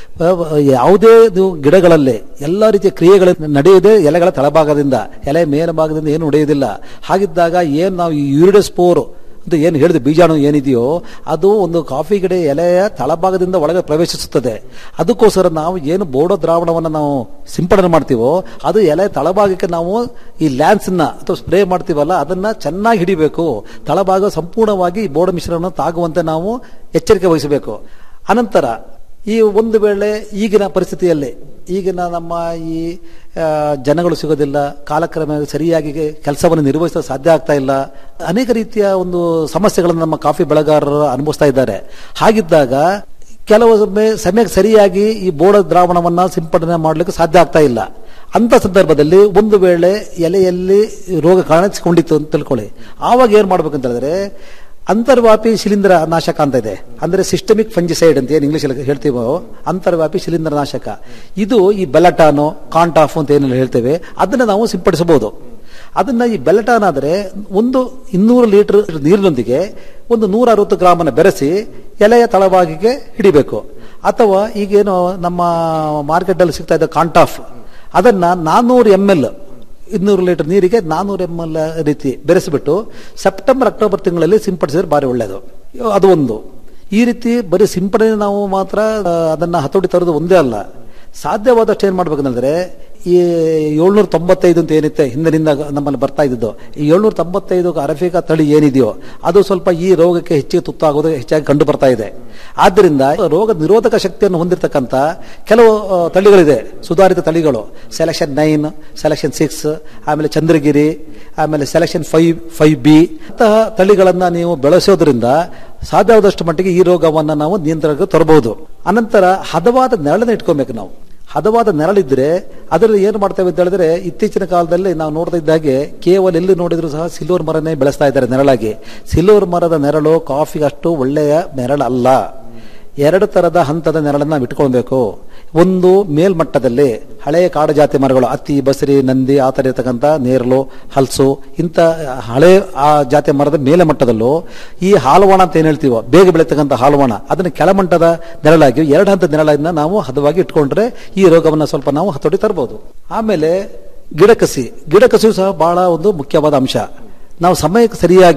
Speaker 9: ಯಾವುದೇ ಇದು ಗಿಡಗಳಲ್ಲಿ ಎಲ್ಲ ರೀತಿಯ ಕ್ರಿಯೆಗಳು ನಡೆಯುವುದೇ ಎಲೆಗಳ ತಳಭಾಗದಿಂದ ಎಲೆ ಮೇಲ್ಭಾಗದಿಂದ ಏನು ನಡೆಯುವುದಿಲ್ಲ ಹಾಗಿದ್ದಾಗ ಏನು ನಾವು ಈ ಯೂರಿಡೋಸ್ಪೋರ್ ಅಂತ ಏನು ಹೇಳಿದ ಬೀಜಾಣು ಏನಿದೆಯೋ ಅದು ಒಂದು ಕಾಫಿ ಗಿಡ ಎಲೆಯ ತಳಭಾಗದಿಂದ ಒಳಗೆ ಪ್ರವೇಶಿಸುತ್ತದೆ ಅದಕ್ಕೋಸ್ಕರ ನಾವು ಏನು ಬೋಡೋ ದ್ರಾವಣವನ್ನು ನಾವು ಸಿಂಪಡಣೆ ಮಾಡ್ತೀವೋ ಅದು ಎಲೆ ತಳಭಾಗಕ್ಕೆ ನಾವು ಈ ಲ್ಯಾನ್ಸ್ನ ಅಥವಾ ಸ್ಪ್ರೇ ಮಾಡ್ತೀವಲ್ಲ ಅದನ್ನ ಚೆನ್ನಾಗಿ ಹಿಡಿಬೇಕು ತಳಭಾಗ ಸಂಪೂರ್ಣವಾಗಿ ಈ ಬೋಡ ಮಿಶ್ರಣ ತಾಗುವಂತೆ ನಾವು ಎಚ್ಚರಿಕೆ ವಹಿಸಬೇಕು ಅನಂತರ ಈ ಒಂದು ವೇಳೆ ಈಗಿನ ಪರಿಸ್ಥಿತಿಯಲ್ಲಿ ಈಗಿನ ನಮ್ಮ ಈ ಆ, ಜನಗಳು ಸಿಗೋದಿಲ್ಲ ಕಾಲಕ್ರಮ ಸರಿಯಾಗಿ ಕೆಲಸವನ್ನು ನಿರ್ವಹಿಸಲು ಸಾಧ್ಯ ಆಗ್ತಾ ಇಲ್ಲ ಅನೇಕ ರೀತಿಯ ಒಂದು ಸಮಸ್ಯೆಗಳನ್ನು ನಮ್ಮ ಕಾಫಿ ಬೆಳೆಗಾರರು ಅನುಭವಿಸ್ತಾ ಇದ್ದಾರೆ ಹಾಗಿದ್ದಾಗ ಕೆಲವೊಮ್ಮೆ ಸಮಯಕ್ಕೆ ಸರಿಯಾಗಿ ಈ ಬೋಡ ದ್ರಾವಣವನ್ನ ಸಿಂಪಡಣೆ ಮಾಡಲಿಕ್ಕೆ ಸಾಧ್ಯ ಆಗ್ತಾ ಇಲ್ಲ ಅಂತ ಸಂದರ್ಭದಲ್ಲಿ ಒಂದು ವೇಳೆ ಎಲೆಯಲ್ಲಿ ರೋಗ ಕಾಣಿಸಿಕೊಂಡಿತ್ತು ಅಂತ ತಿಳ್ಕೊಳ್ಳಿ ಆವಾಗ ಏನ್ ಮಾಡ್ಬೇಕಂತ ಹೇಳಿದ್ರೆ ಅಂತರ್ವಾಪಿ ಶಿಲೀಂಧ್ರ ನಾಶಕ ಅಂತ ಇದೆ ಅಂದ್ರೆ ಸಿಸ್ಟಮಿಕ್ ಫಂಜಿಸೈಡ್ ಅಂತ ಏನು ಇಂಗ್ಲಿಷ್ ಹೇಳ್ತೀವೋ ಅಂತರ್ವಾಪಿ ಶಿಲೀಂಧ್ರ ನಾಶಕ ಇದು ಈ ಬೆಲಟಾನು ಕಾಂಟಾಫ್ ಅಂತ ಏನೆಲ್ಲ ಹೇಳ್ತೇವೆ ಅದನ್ನ ನಾವು ಸಿಂಪಡಿಸಬಹುದು ಅದನ್ನ ಈ ಬೆಲಟಾನ್ ಆದ್ರೆ ಒಂದು ಇನ್ನೂರು ಲೀಟರ್ ನೀರಿನೊಂದಿಗೆ ಒಂದು ನೂರ ಅರವತ್ತು ಗ್ರಾಮನ ಬೆರೆಸಿ ಎಲೆಯ ತಳಭಾಗಿಗೆ ಹಿಡಿಬೇಕು ಅಥವಾ ಈಗೇನು ನಮ್ಮ ಮಾರ್ಕೆಟ್ ಅಲ್ಲಿ ಸಿಗ್ತಾ ಇದೆ ಕಾಂಟಾಫ್ ಅದನ್ನ ನಾನ್ನೂರು ಎಂ ಎಲ್ ಇನ್ನೂರು ಲೀಟರ್ ನೀರಿಗೆ ನಾನ್ನೂರು ಎಂ ಎಲ್ ರೀತಿ ಬೆರೆಸಿಬಿಟ್ಟು ಸೆಪ್ಟೆಂಬರ್ ಅಕ್ಟೋಬರ್ ತಿಂಗಳಲ್ಲಿ ಸಿಂಪಡಿಸಿದ್ರೆ ಭಾರಿ ಒಳ್ಳೆಯದು ಅದು ಒಂದು ಈ ರೀತಿ ಬರೀ ಸಿಂಪಡಣೆ ನಾವು ಮಾತ್ರ ಆ, ಅದನ್ನ ಹತೋಟಿ ತರೋದು ಒಂದೇ ಅಲ್ಲ ಸಾಧ್ಯವಾದಷ್ಟು ಏನ್ ಮಾಡ್ಬೇಕಂದ್ರೆ ಈ ಏಳ್ನೂರ ತೊಂಬತ್ತೈದು ಅಂತ ಏನಿತ್ತೆ ಹಿಂದಿನಿಂದ ನಮ್ಮಲ್ಲಿ ಬರ್ತಾ ಇದ್ದು ಈ ಏಳ್ನೂರ ತೊಂಬತ್ತೈದು ಅರಫಿಕಾ ತಳಿ ಏನಿದೆಯೋ ಅದು ಸ್ವಲ್ಪ ಈ ರೋಗಕ್ಕೆ ಹೆಚ್ಚಿಗೆ ತುತ್ತಾಗೋದು ಹೆಚ್ಚಾಗಿ ಕಂಡು ಬರ್ತಾ ಇದೆ ಆದ್ದರಿಂದ ರೋಗ ನಿರೋಧಕ ಶಕ್ತಿಯನ್ನು ಹೊಂದಿರತಕ್ಕಂತ ಕೆಲವು ಆ, ತಳಿಗಳಿದೆ ಸುಧಾರಿತ ತಳಿಗಳು ಸೆಲೆಕ್ಷನ್ ನೈನ್ ಸೆಲೆಕ್ಷನ್ ಸಿಕ್ಸ್ ಆಮೇಲೆ ಚಂದ್ರಗಿರಿ ಆಮೇಲೆ ಸೆಲೆಕ್ಷನ್ ಫೈವ್ ಫೈವ್ ಬಿ ಅಂತಹ ತಳಿಗಳನ್ನ ನೀವು ಬೆಳೆಸೋದ್ರಿಂದ ಸಾಧ್ಯವಾದಷ್ಟು ಮಟ್ಟಿಗೆ ಈ ರೋಗವನ್ನ ನಾವು ನಿಯಂತ್ರಣಕ್ಕೆ ತರಬಹುದು ಅನಂತರ ಹದವಾದ ನೆರಳನ್ನ ಇಟ್ಕೊಬೇಕು ನಾವು ಹದವಾದ ನೆರಳಿದ್ರೆ ಅದರಲ್ಲಿ ಏನು ಮಾಡ್ತೇವೆ ಅಂತ ಹೇಳಿದ್ರೆ ಇತ್ತೀಚಿನ ಕಾಲದಲ್ಲಿ ನಾವು ನೋಡ್ತಾ ಇದ್ದಾಗೆ ಕೇವಲ ಎಲ್ಲಿ ನೋಡಿದ್ರು ಸಹ ಸಿಲ್ವರ್ ಮರನೇ ಬೆಳೆಸ್ತಾ ಇದ್ದಾರೆ ನೆರಳಾಗಿ ಸಿಲ್ವರ್ ಮರದ ನೆರಳು ಕಾಫಿಗೆ ಅಷ್ಟು ಒಳ್ಳೆಯ ನೆರಳಲ್ಲ ಎರಡು ತರದ ಹಂತದ ನೆರಳನ್ನ ನಾವು ಇಟ್ಕೊಳ್ಬೇಕು ಒಂದು ಮೇಲ್ಮಟ್ಟದಲ್ಲಿ ಹಳೆಯ ಕಾಡು ಜಾತಿ ಮರಗಳು ಅತ್ತಿ ಬಸರಿ ನಂದಿ ಆ ಥರ ಇರತಕ್ಕಂಥ ನೇರಳು ಹಲ್ಸು ಇಂಥ ಹಳೆ ಆ ಜಾತಿಯ ಮರದ ಮೇಲೆ ಮಟ್ಟದಲ್ಲೂ ಈ ಹಾಲುವಾಣ ಅಂತ ಏನ್ ಹೇಳ್ತೀವೋ ಬೇಗ ಬೆಳೀತಕ್ಕಂಥ ಹಾಲುವಾಣ ಅದನ್ನ ಕೆಳಮಟ್ಟದ ನೆರಳಾಗಿ ಎರಡು ಹಂತದ ನೆರಳನ್ನ ನಾವು ಹದವಾಗಿ ಇಟ್ಕೊಂಡ್ರೆ ಈ ರೋಗವನ್ನ ಸ್ವಲ್ಪ ನಾವು ಹತೋಟಿ ತರಬಹುದು ಆಮೇಲೆ ಗಿಡಕಸಿ ಗಿಡಕಸಿಯು ಸಹ ಬಹಳ ಒಂದು ಮುಖ್ಯವಾದ ಅಂಶ ನಾವು ಸಮಯಕ್ಕೆ ಸರಿಯಾಗಿ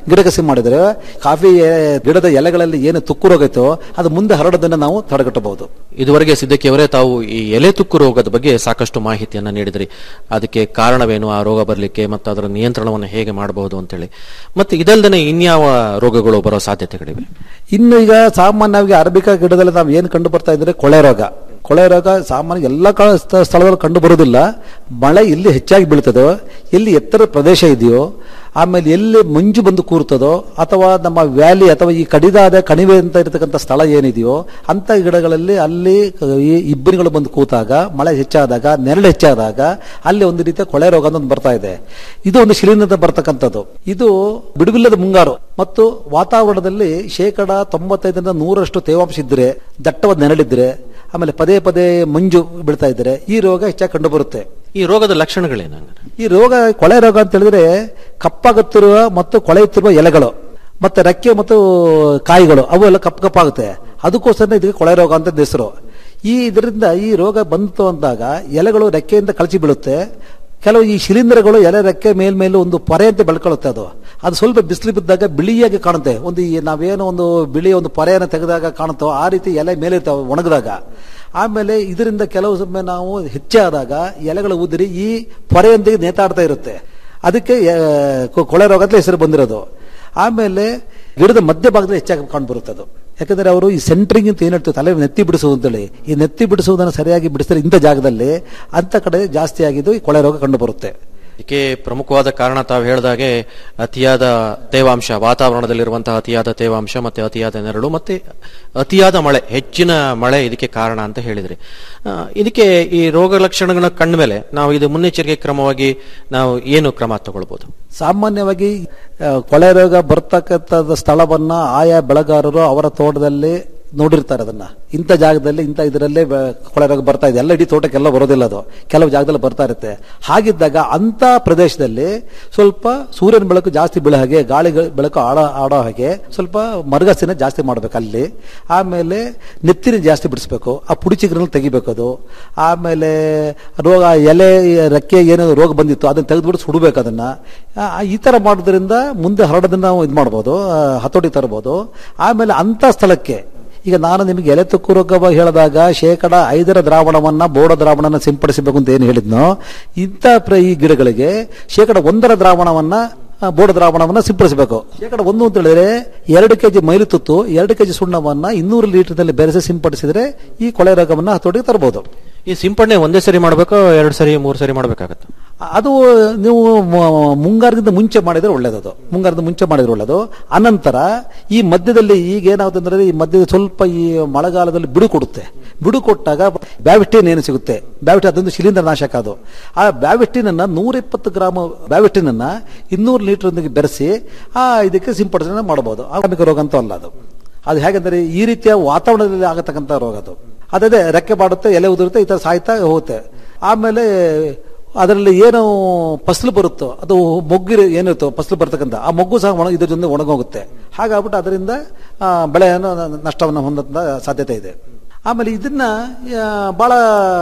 Speaker 9: ಗಿಡಕಸಿ ಮಾಡಿದ್ರೆ ಕಾಫಿ ಎ- ಗಿಡದ ಎಲೆಗಳಲ್ಲಿ ಏನು ತುಕ್ಕು ರೋಗ ಇತ್ತೋ ಅದು ಮುಂದೆ ಹರಡೋದನ್ನ ನಾವು ತಡೆಗಟ್ಟಬಹುದು
Speaker 8: ಇದುವರೆಗೆ ಸಿದ್ದಕ್ಕಿಯವರೇ ತಾವು ಈ ಎಲೆ ತುಕ್ಕು ರೋಗದ ಬಗ್ಗೆ ಸಾಕಷ್ಟು ಮಾಹಿತಿಯನ್ನ ನೀಡಿದ್ರಿ ಅದಕ್ಕೆ ಕಾರಣವೇನು ಆ ರೋಗ ಬರಲಿಕ್ಕೆ ಮತ್ತು ಅದರ ನಿಯಂತ್ರಣವನ್ನು ಹೇಗೆ ಮಾಡಬಹುದು ಅಂತೇಳಿ ಮತ್ತೆ ಇದಲ್ದೇನೆ ಇನ್ಯಾವ ರೋಗಗಳು ಬರೋ ಸಾಧ್ಯತೆಗಳಿವೆ
Speaker 9: ಇನ್ನು ಈಗ ಸಾಮಾನ್ಯವಾಗಿ ಅರಬಿಕಾ ಗಿಡದಲ್ಲಿ ನಾವು ಏನು ಕಂಡು ಬರ್ತಾ ಇದ್ರೆ ಕೊಳೆ ರೋಗ ಕೊಳೆ ರೋಗ ಸಾಮಾನ್ಯ ಎಲ್ಲ ಕ- ಸ್ಥ- ಸ್ಥಳದಲ್ಲಿ ಕಂಡು ಬರುವುದಿಲ್ಲ ಮಳೆ ಎಲ್ಲಿ ಹೆಚ್ಚಾಗಿ ಬೀಳ್ತದೋ ಎಲ್ಲಿ ಎತ್ತರ ಪ್ರದೇಶ ಇದೆಯೋ ಆಮೇಲೆ ಎಲ್ಲಿ ಮಂಜು ಬಂದು ಕೂರ್ತದೋ ಅಥವಾ ನಮ್ಮ ವ್ಯಾಲಿ ಅಥವಾ ಈ ಕಡಿದಾದ ಕಣಿವೆ ಅಂತ ಇರತಕ್ಕಂಥ ಸ್ಥಳ ಏನಿದೆಯೋ ಅಂತ ಗಿಡಗಳಲ್ಲಿ ಅಲ್ಲಿ ಕ- ಈ ಇಬ್ಬನಿಗಳು ಬಂದು ಕೂತಾಗ ಮಳೆ ಹೆಚ್ಚಾದಾಗ ನೆರಳು ಹೆಚ್ಚಾದಾಗ ಅಲ್ಲಿ ಒಂದು ರೀತಿಯ ಕೊಳೆ ರೋಗ ಅಂತ ಒಂದು ಬರ್ತಾ ಇದೆ ಇದು ಒಂದು ಶಿಲೀನತೆ ಬರ್ತಕ್ಕಂಥದ್ದು ಇದು ಬಿಡುವಿಲ್ಲದ ಮುಂಗಾರು ಮತ್ತು ವಾತಾವರಣದಲ್ಲಿ ಶೇಕಡ ತೊಂಬತ್ತೈದರಿಂದ ನೂರಷ್ಟು ತೇವಾಂಶ ಇದ್ರೆ ದಟ್ಟವಾದ ನೆರಳಿದ್ರೆ ಆಮೇಲೆ ಪದೇ ಪದೇ ಮಂಜು ಬೀಳ್ತಾ ಇದ್ರೆ ಈ ರೋಗ ಹೆಚ್ಚಾಗಿ ಕಂಡು ಬರುತ್ತೆ
Speaker 8: ಈ ರೋಗದ ಲಕ್ಷಣಗಳೇನು
Speaker 9: ಈ ರೋಗ ಕೊಳೆ ರೋಗ ಅಂತ ಹೇಳಿದ್ರೆ ಕಪ್ಪಾಗುತ್ತಿರುವ ಮತ್ತು ಕೊಳೆಯುತ್ತಿರುವ ಎಲೆಗಳು ಮತ್ತೆ ರೆಕ್ಕೆ ಮತ್ತು ಕಾಯಿಗಳು ಅವು ಎಲ್ಲ ಕಪ್ಪು ಕಪ್ಪಾಗುತ್ತೆ ಅದಕ್ಕೋಸ್ಕರ ಇದಕ್ಕೆ ಕೊಳೆ ರೋಗ ಅಂತ ಹೆಸರು ಈ ಇದರಿಂದ ಈ ರೋಗ ಬಂತು ಅಂದಾಗ ಎಲೆಗಳು ರೆಕ್ಕೆಯಿಂದ ಕಳಚಿ ಬೀಳುತ್ತೆ ಕೆಲವು ಈ ಶಿಲೀಂಧ್ರಗಳು ಎಲೆ ರೆಕ್ಕೆ ಮೇಲ್ಮೇಲೆ ಒಂದು ಪೊರೆ ಅಂತ ಬೆಳ್ಕೊಳ್ಳುತ್ತೆ ಅದು ಅದು ಸ್ವಲ್ಪ ಬಿಸಿಲು ಬಿದ್ದಾಗ ಬಿಳಿಯಾಗಿ ಕಾಣುತ್ತೆ ಒಂದು ಈ ನಾವೇನೋ ಒಂದು ಬಿಳಿಯ ಒಂದು ಪೊರೆಯನ್ನು ತೆಗೆದಾಗ ಕಾಣುತ್ತೋ ಆ ರೀತಿ ಎಲೆ ಮೇಲೆ ಇರ್ತಾವೆ ಒಣಗಿದಾಗ ಆಮೇಲೆ ಇದರಿಂದ ಕೆಲವು ಸಮಯ ನಾವು ಹೆಚ್ಚಾದಾಗ ಎಲೆಗಳು ಉದುರಿ ಈ ಪೊರೆಯೊಂದಿಗೆ ನೇತಾಡ್ತಾ ಇರುತ್ತೆ ಅದಕ್ಕೆ ಆ, ಕೊ- ಕೊಳೆ ರೋಗ ಅಂತ ಹೆಸರು ಬಂದಿರೋದು ಆಮೇಲೆ ಗಿಡದ ಮಧ್ಯಭಾಗದಲ್ಲಿ ಹೆಚ್ಚಾಗಿ ಕಾಣ್ಬರುತ್ತೆ ಅದು ಯಾಕಂದ್ರೆ ಅವರು ಈ ಸೆಂಟ್ರಿಂಗ್ ಅಂತ ಏನ್ ಹೇಳ್ತೀವಿ ತಲೆ ನೆತ್ತಿ ಬಿಡಿಸುವುದು ಅಂತೇಳಿ ಈ ನೆತ್ತಿ ಬಿಡಿಸುವುದನ್ನು ಸರಿಯಾಗಿ ಬಿಡಿಸಿದ್ರೆ ಇಂಥ ಜಾಗದಲ್ಲಿ ಅಂತ ಕಡೆ ಜಾಸ್ತಿ ಆಗಿದ್ದು ಈ ಕೊಳೆ ರೋಗ ಕಂಡು ಬರುತ್ತೆ
Speaker 8: ಇದಕ್ಕೆ ಪ್ರಮುಖವಾದ ಕಾರಣ ತಾವು ಹೇಳಿದಾಗೆ ಅತಿಯಾದ ತೇವಾಂಶ ವಾತಾವರಣದಲ್ಲಿರುವಂತಹ ಅತಿಯಾದ ತೇವಾಂಶ ಮತ್ತೆ ಅತಿಯಾದ ನೆರಳು ಮತ್ತೆ ಅತಿಯಾದ ಮಳೆ ಹೆಚ್ಚಿನ ಮಳೆ ಇದಕ್ಕೆ ಕಾರಣ ಅಂತ ಹೇಳಿದ್ರಿ ಆ, ಇದಕ್ಕೆ ಈ ರೋಗ ಲಕ್ಷಣಗಳನ್ನ ಕಂಡ ಮೇಲೆ ನಾವು ಇದು ಮುನ್ನೆಚ್ಚರಿಕೆ ಕ್ರಮವಾಗಿ ನಾವು ಏನು ಕ್ರಮ ತಗೊಳ್ಬಹುದು
Speaker 9: ಸಾಮಾನ್ಯವಾಗಿ ಆ, ಕೊಳೆ ರೋಗ ಬರ್ತಕ್ಕಂಥ ಸ್ಥಳವನ್ನ ಆಯಾ ಬೆಳೆಗಾರರು ಅವರ ತೋಟದಲ್ಲಿ ನೋಡಿರ್ತಾರೆ ಅದನ್ನ ಇಂಥ ಜಾಗದಲ್ಲಿ ಇಂಥ ಇದರಲ್ಲೇ ಬೆ- ಕೊಳೆ ರೋಗ ಬರ್ತಾ ಇದೆ ಎಲ್ಲ ಇಡೀ ತೋಟಕ್ಕೆಲ್ಲ ಬರೋದಿಲ್ಲ ಅದು ಕೆಲವು ಜಾಗದಲ್ಲಿ ಬರ್ತಾ ಇರುತ್ತೆ ಹಾಗಿದ್ದಾಗ ಅಂತ ಪ್ರದೇಶದಲ್ಲಿ ಸ್ವಲ್ಪ ಸೂರ್ಯನ ಬೆಳಕು ಜಾಸ್ತಿ ಬೀಳೋ ಹಾಗೆ ಗಾಳಿ ಗ- ಬೆಳಕು ಆಡೋ ಆಡೋ ಹಾಗೆ ಸ್ವಲ್ಪ ಮರಗಸಿನ ಜಾಸ್ತಿ ಮಾಡ್ಬೇಕು ಅಲ್ಲಿ ಆಮೇಲೆ ನೆತ್ತಿನ ಜಾಸ್ತಿ ಬಿಡಿಸ್ಬೇಕು ಆ ಪುಡಿಚಿಗ್ರನ್ನ ತೆಗಿಬೇಕು ಅದು ಆಮೇಲೆ ರೋಗ ಎಲೆ ರೆಕ್ಕೆ ಏನು ರೋಗ ಬಂದಿತ್ತು ಅದನ್ನ ತೆಗೆದ್ಬಿಟ್ಟು ಸುಡಬೇಕು ಅದನ್ನ ಆ, ಈ ತರ ಮಾಡೋದ್ರಿಂದ ಮುಂದೆ ಹರಡೋದನ್ನ ನಾವು ಇದು ಮಾಡ್ಬೋದು ಆ, ಹತೋಟಿ ತರಬಹುದು ಆಮೇಲೆ ಅಂತ ಸ್ಥಳಕ್ಕೆ ಈಗ ನಾನು ನಿಮಗೆ ಎಲೆ ತುಕ್ಕು ರೋಗ ಹೇಳಿದಾಗ ಶೇಕಡ ಐದರ ದ್ರಾವಣವನ್ನ ಬೋಡ ದ್ರಾವಣನ ಸಿಂಪಡಿಸಬೇಕು ಅಂತ ಏನು ಹೇಳಿದ್ನೋ ಇಂಥ ಪ್ರ ಈ ಗಿಡಗಳಿಗೆ ಶೇಕಡ ಒಂದರ ದ್ರಾವಣವನ್ನ ಆ, ಬೋಡ ದ್ರಾವಣವನ್ನ ಸಿಂಪಡಿಸಬೇಕು ಶೇಕಡ ಒಂದು ಅಂತ ಹೇಳಿದ್ರೆ ಎರಡು ಕೆಜಿ ಮೈಲು ತುತ್ತು ಎರಡು ಕೆಜಿ ಸುಣ್ಣವನ್ನ ಇನ್ನೂರು ಲೀಟರ್ನಲ್ಲಿ ಬೆರೆಸಿ ಸಿಂಪಡಿಸಿದ್ರೆ ಈ ಕೊಳೆ ರೋಗವನ್ನ ಹತೋಟಿಗೆ ತರಬಹುದು
Speaker 8: ಈ ಸಿಂಪಡಣೆ ಒಂದೇ ಸರಿ ಮಾಡಬೇಕು ಎರಡು ಸರಿ ಮೂರು ಸರಿ ಮಾಡಬೇಕಾಗತ್ತೆ
Speaker 9: ಅದು ನೀವು ಮ- ಮುಂಗಾರದಿಂದ ಮುಂಚೆ ಮಾಡಿದ್ರೆ ಒಳ್ಳೇದದು ಮುಂಗಾರದ ಮುಂಚೆ ಮಾಡಿದ್ರೆ ಒಳ್ಳೇದು ಅನಂತರ ಈ ಮಧ್ಯದಲ್ಲಿ ಈಗ ಏನಾಗುತ್ತೆ ಅಂದ್ರೆ ಈ ಮಧ್ಯದಲ್ಲಿ ಸ್ವಲ್ಪ ಈ ಮಳೆಗಾಲದಲ್ಲಿ ಬಿಡು ಕೊಡುತ್ತೆ ಬಿಡು ಕೊಟ್ಟಾಗ ಬ್ಯಾವಿಸ್ಟಿನ್ ಏನು ಸಿಗುತ್ತೆ ಬ್ಯಾವಿಸ್ಟಿನ್ ಅದೊಂದು ಶಿಲೀಂಧ್ರ ನಾಶಕ ಅದು ಆ ಬ್ಯಾವಿಸ್ಟಿನ್ ಅನ್ನ ನೂರ ಇಪ್ಪತ್ತು ಗ್ರಾಮ್ ಬ್ಯಾವಿಸ್ಟಿನ್ ಅನ್ನ ಇನ್ನೂರು ಲೀಟರ್ ಒಂದಿಗೆ ಬೆರೆಸಿ ಆ ಇದಕ್ಕೆ ಸಿಂಪಡಿಸಣೆ ಮಾಡಬಹುದು ಆಗಾಮಿಕ ರೋಗ ಅಂತೂ ಅಲ್ಲ ಅದು ಅದು ಹೇಗೆಂದರೆ ಈ ರೀತಿಯ ವಾತಾವರಣದಲ್ಲಿ ಆಗತಕ್ಕಂಥ ರೋಗ ಅದು ಅದೇ ರೆಕ್ಕೆ ಮಾಡುತ್ತೆ ಎಲೆ ಉದುರುತ್ತೆ ಈ ತರ ಸಾಯ್ತಾ ಹೋಗುತ್ತೆ ಆಮೇಲೆ ಅದರಲ್ಲಿ ಏನು ಫಸಲು ಬರುತ್ತೋ ಅದು ಮೊಗ್ಗಿರು ಏನಿರುತ್ತೋ ಫಸಲು ಬರ್ತಕ್ಕಂಥ ಆ ಮೊಗ್ಗು ಸಹ ಒಣ ಇದ್ರ ಜೊತೆ ಒಣಗೋಗುತ್ತೆ ಹಾಗಾಗ್ಬಿಟ್ಟು ಅದರಿಂದ ಆ, ಬೆಳೆಯನ್ನು ನಷ್ಟವನ್ನು ಹೊಂದಂತ ಸಾಧ್ಯತೆ ಇದೆ ಆಮೇಲೆ ಇದನ್ನ ಆ, ಬಹಳ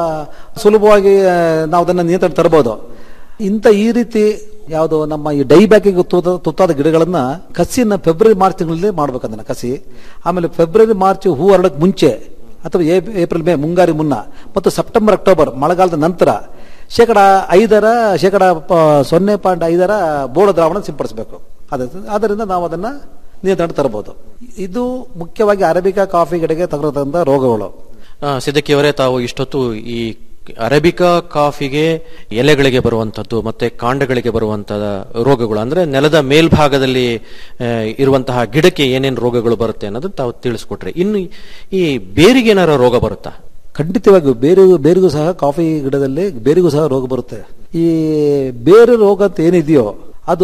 Speaker 9: ಸುಲಭವಾಗಿ ಆ, ನಾವು ಅದನ್ನ ನಿಯಂತ್ರಣ ತರಬಹುದು ಇಂಥ ಈ ರೀತಿ ಯಾವುದು ನಮ್ಮ ಈ ಡೈ ಬ್ಯಾಕಿಗೆ ತುತ್ತಾದ ಗಿಡಗಳನ್ನ ಕಸಿಯನ್ನ ಫೆಬ್ರವರಿ ಮಾರ್ಚ್ ತಿಂಗಳಲ್ಲಿ ಮಾಡ್ಬೇಕು ಅದನ್ನ ಕಸಿ ಆಮೇಲೆ ಫೆಬ್ರವರಿ ಮಾರ್ಚ್ ಹೂ ಹರಡಕ್ ಮುಂಚೆ ಅಥವಾ ಏಪ್- ಏಪ್ರಿಲ್ ಮೇ ಮುಂಗಾರಿ ಮುನ್ನ ಮತ್ತು ಸೆಪ್ಟೆಂಬರ್ ಅಕ್ಟೋಬರ್ ಮಳೆಗಾಲದ ನಂತರ ಶೇಕಡ ಐದರ ಶೇಕಡ ಪ- ಸೊನ್ನೆ ಪಾಯಿಂಟ್ ಐದರ ಬೋಡ ದ್ರಾವಣ ಸಿಂಪಡಿಸಬೇಕು ಅದ ಆದ್ದರಿಂದ ನಾವು ಅದನ್ನ ನಿಯಂತ್ರಣ ತರಬಹುದು ಇದು ಮುಖ್ಯವಾಗಿ ಅರೇಬಿಕಾ ಕಾಫಿ ಗಿಡಕ್ಕೆ ತಗುಲತಕ್ಕಂಥ ರೋಗಗಳು
Speaker 8: ಆ, ಸಿದ್ದಕ್ಕಿಯವರೇ ತಾವು ಇಷ್ಟೊತ್ತು ಈ ಅರೇಬಿಕಾ ಕಾಫಿಗೆ ಎಲೆಗಳಿಗೆ ಬರುವಂತದ್ದು ಮತ್ತೆ ಕಾಂಡಗಳಿಗೆ ಬರುವಂತಹ ರೋಗಗಳು ಅಂದ್ರೆ ನೆಲದ ಮೇಲ್ಭಾಗದಲ್ಲಿ ಆ, ಇರುವಂತಹ ಗಿಡಕ್ಕೆ ಏನೇನು ರೋಗಗಳು ಬರುತ್ತೆ ಅನ್ನೋದನ್ನ ತಾವು ತಿಳಿಸ್ಕೊಟ್ರಿ ಇನ್ನು ಈ ಬೇರಿಗೆ ಏನಾರ ರೋಗ ಬರುತ್ತಾ
Speaker 9: ಖಂಡಿತವಾಗಿಯೂ ಬೇರೆ ಬೇರಿಗೂ ಸಹ ಕಾಫಿ ಗಿಡದಲ್ಲಿ ಬೇರಿಗೂ ಸಹ ರೋಗ ಬರುತ್ತೆ ಈ ಬೇರೆ ರೋಗ ಅಂತ ಏನಿದೆಯೋ ಅದು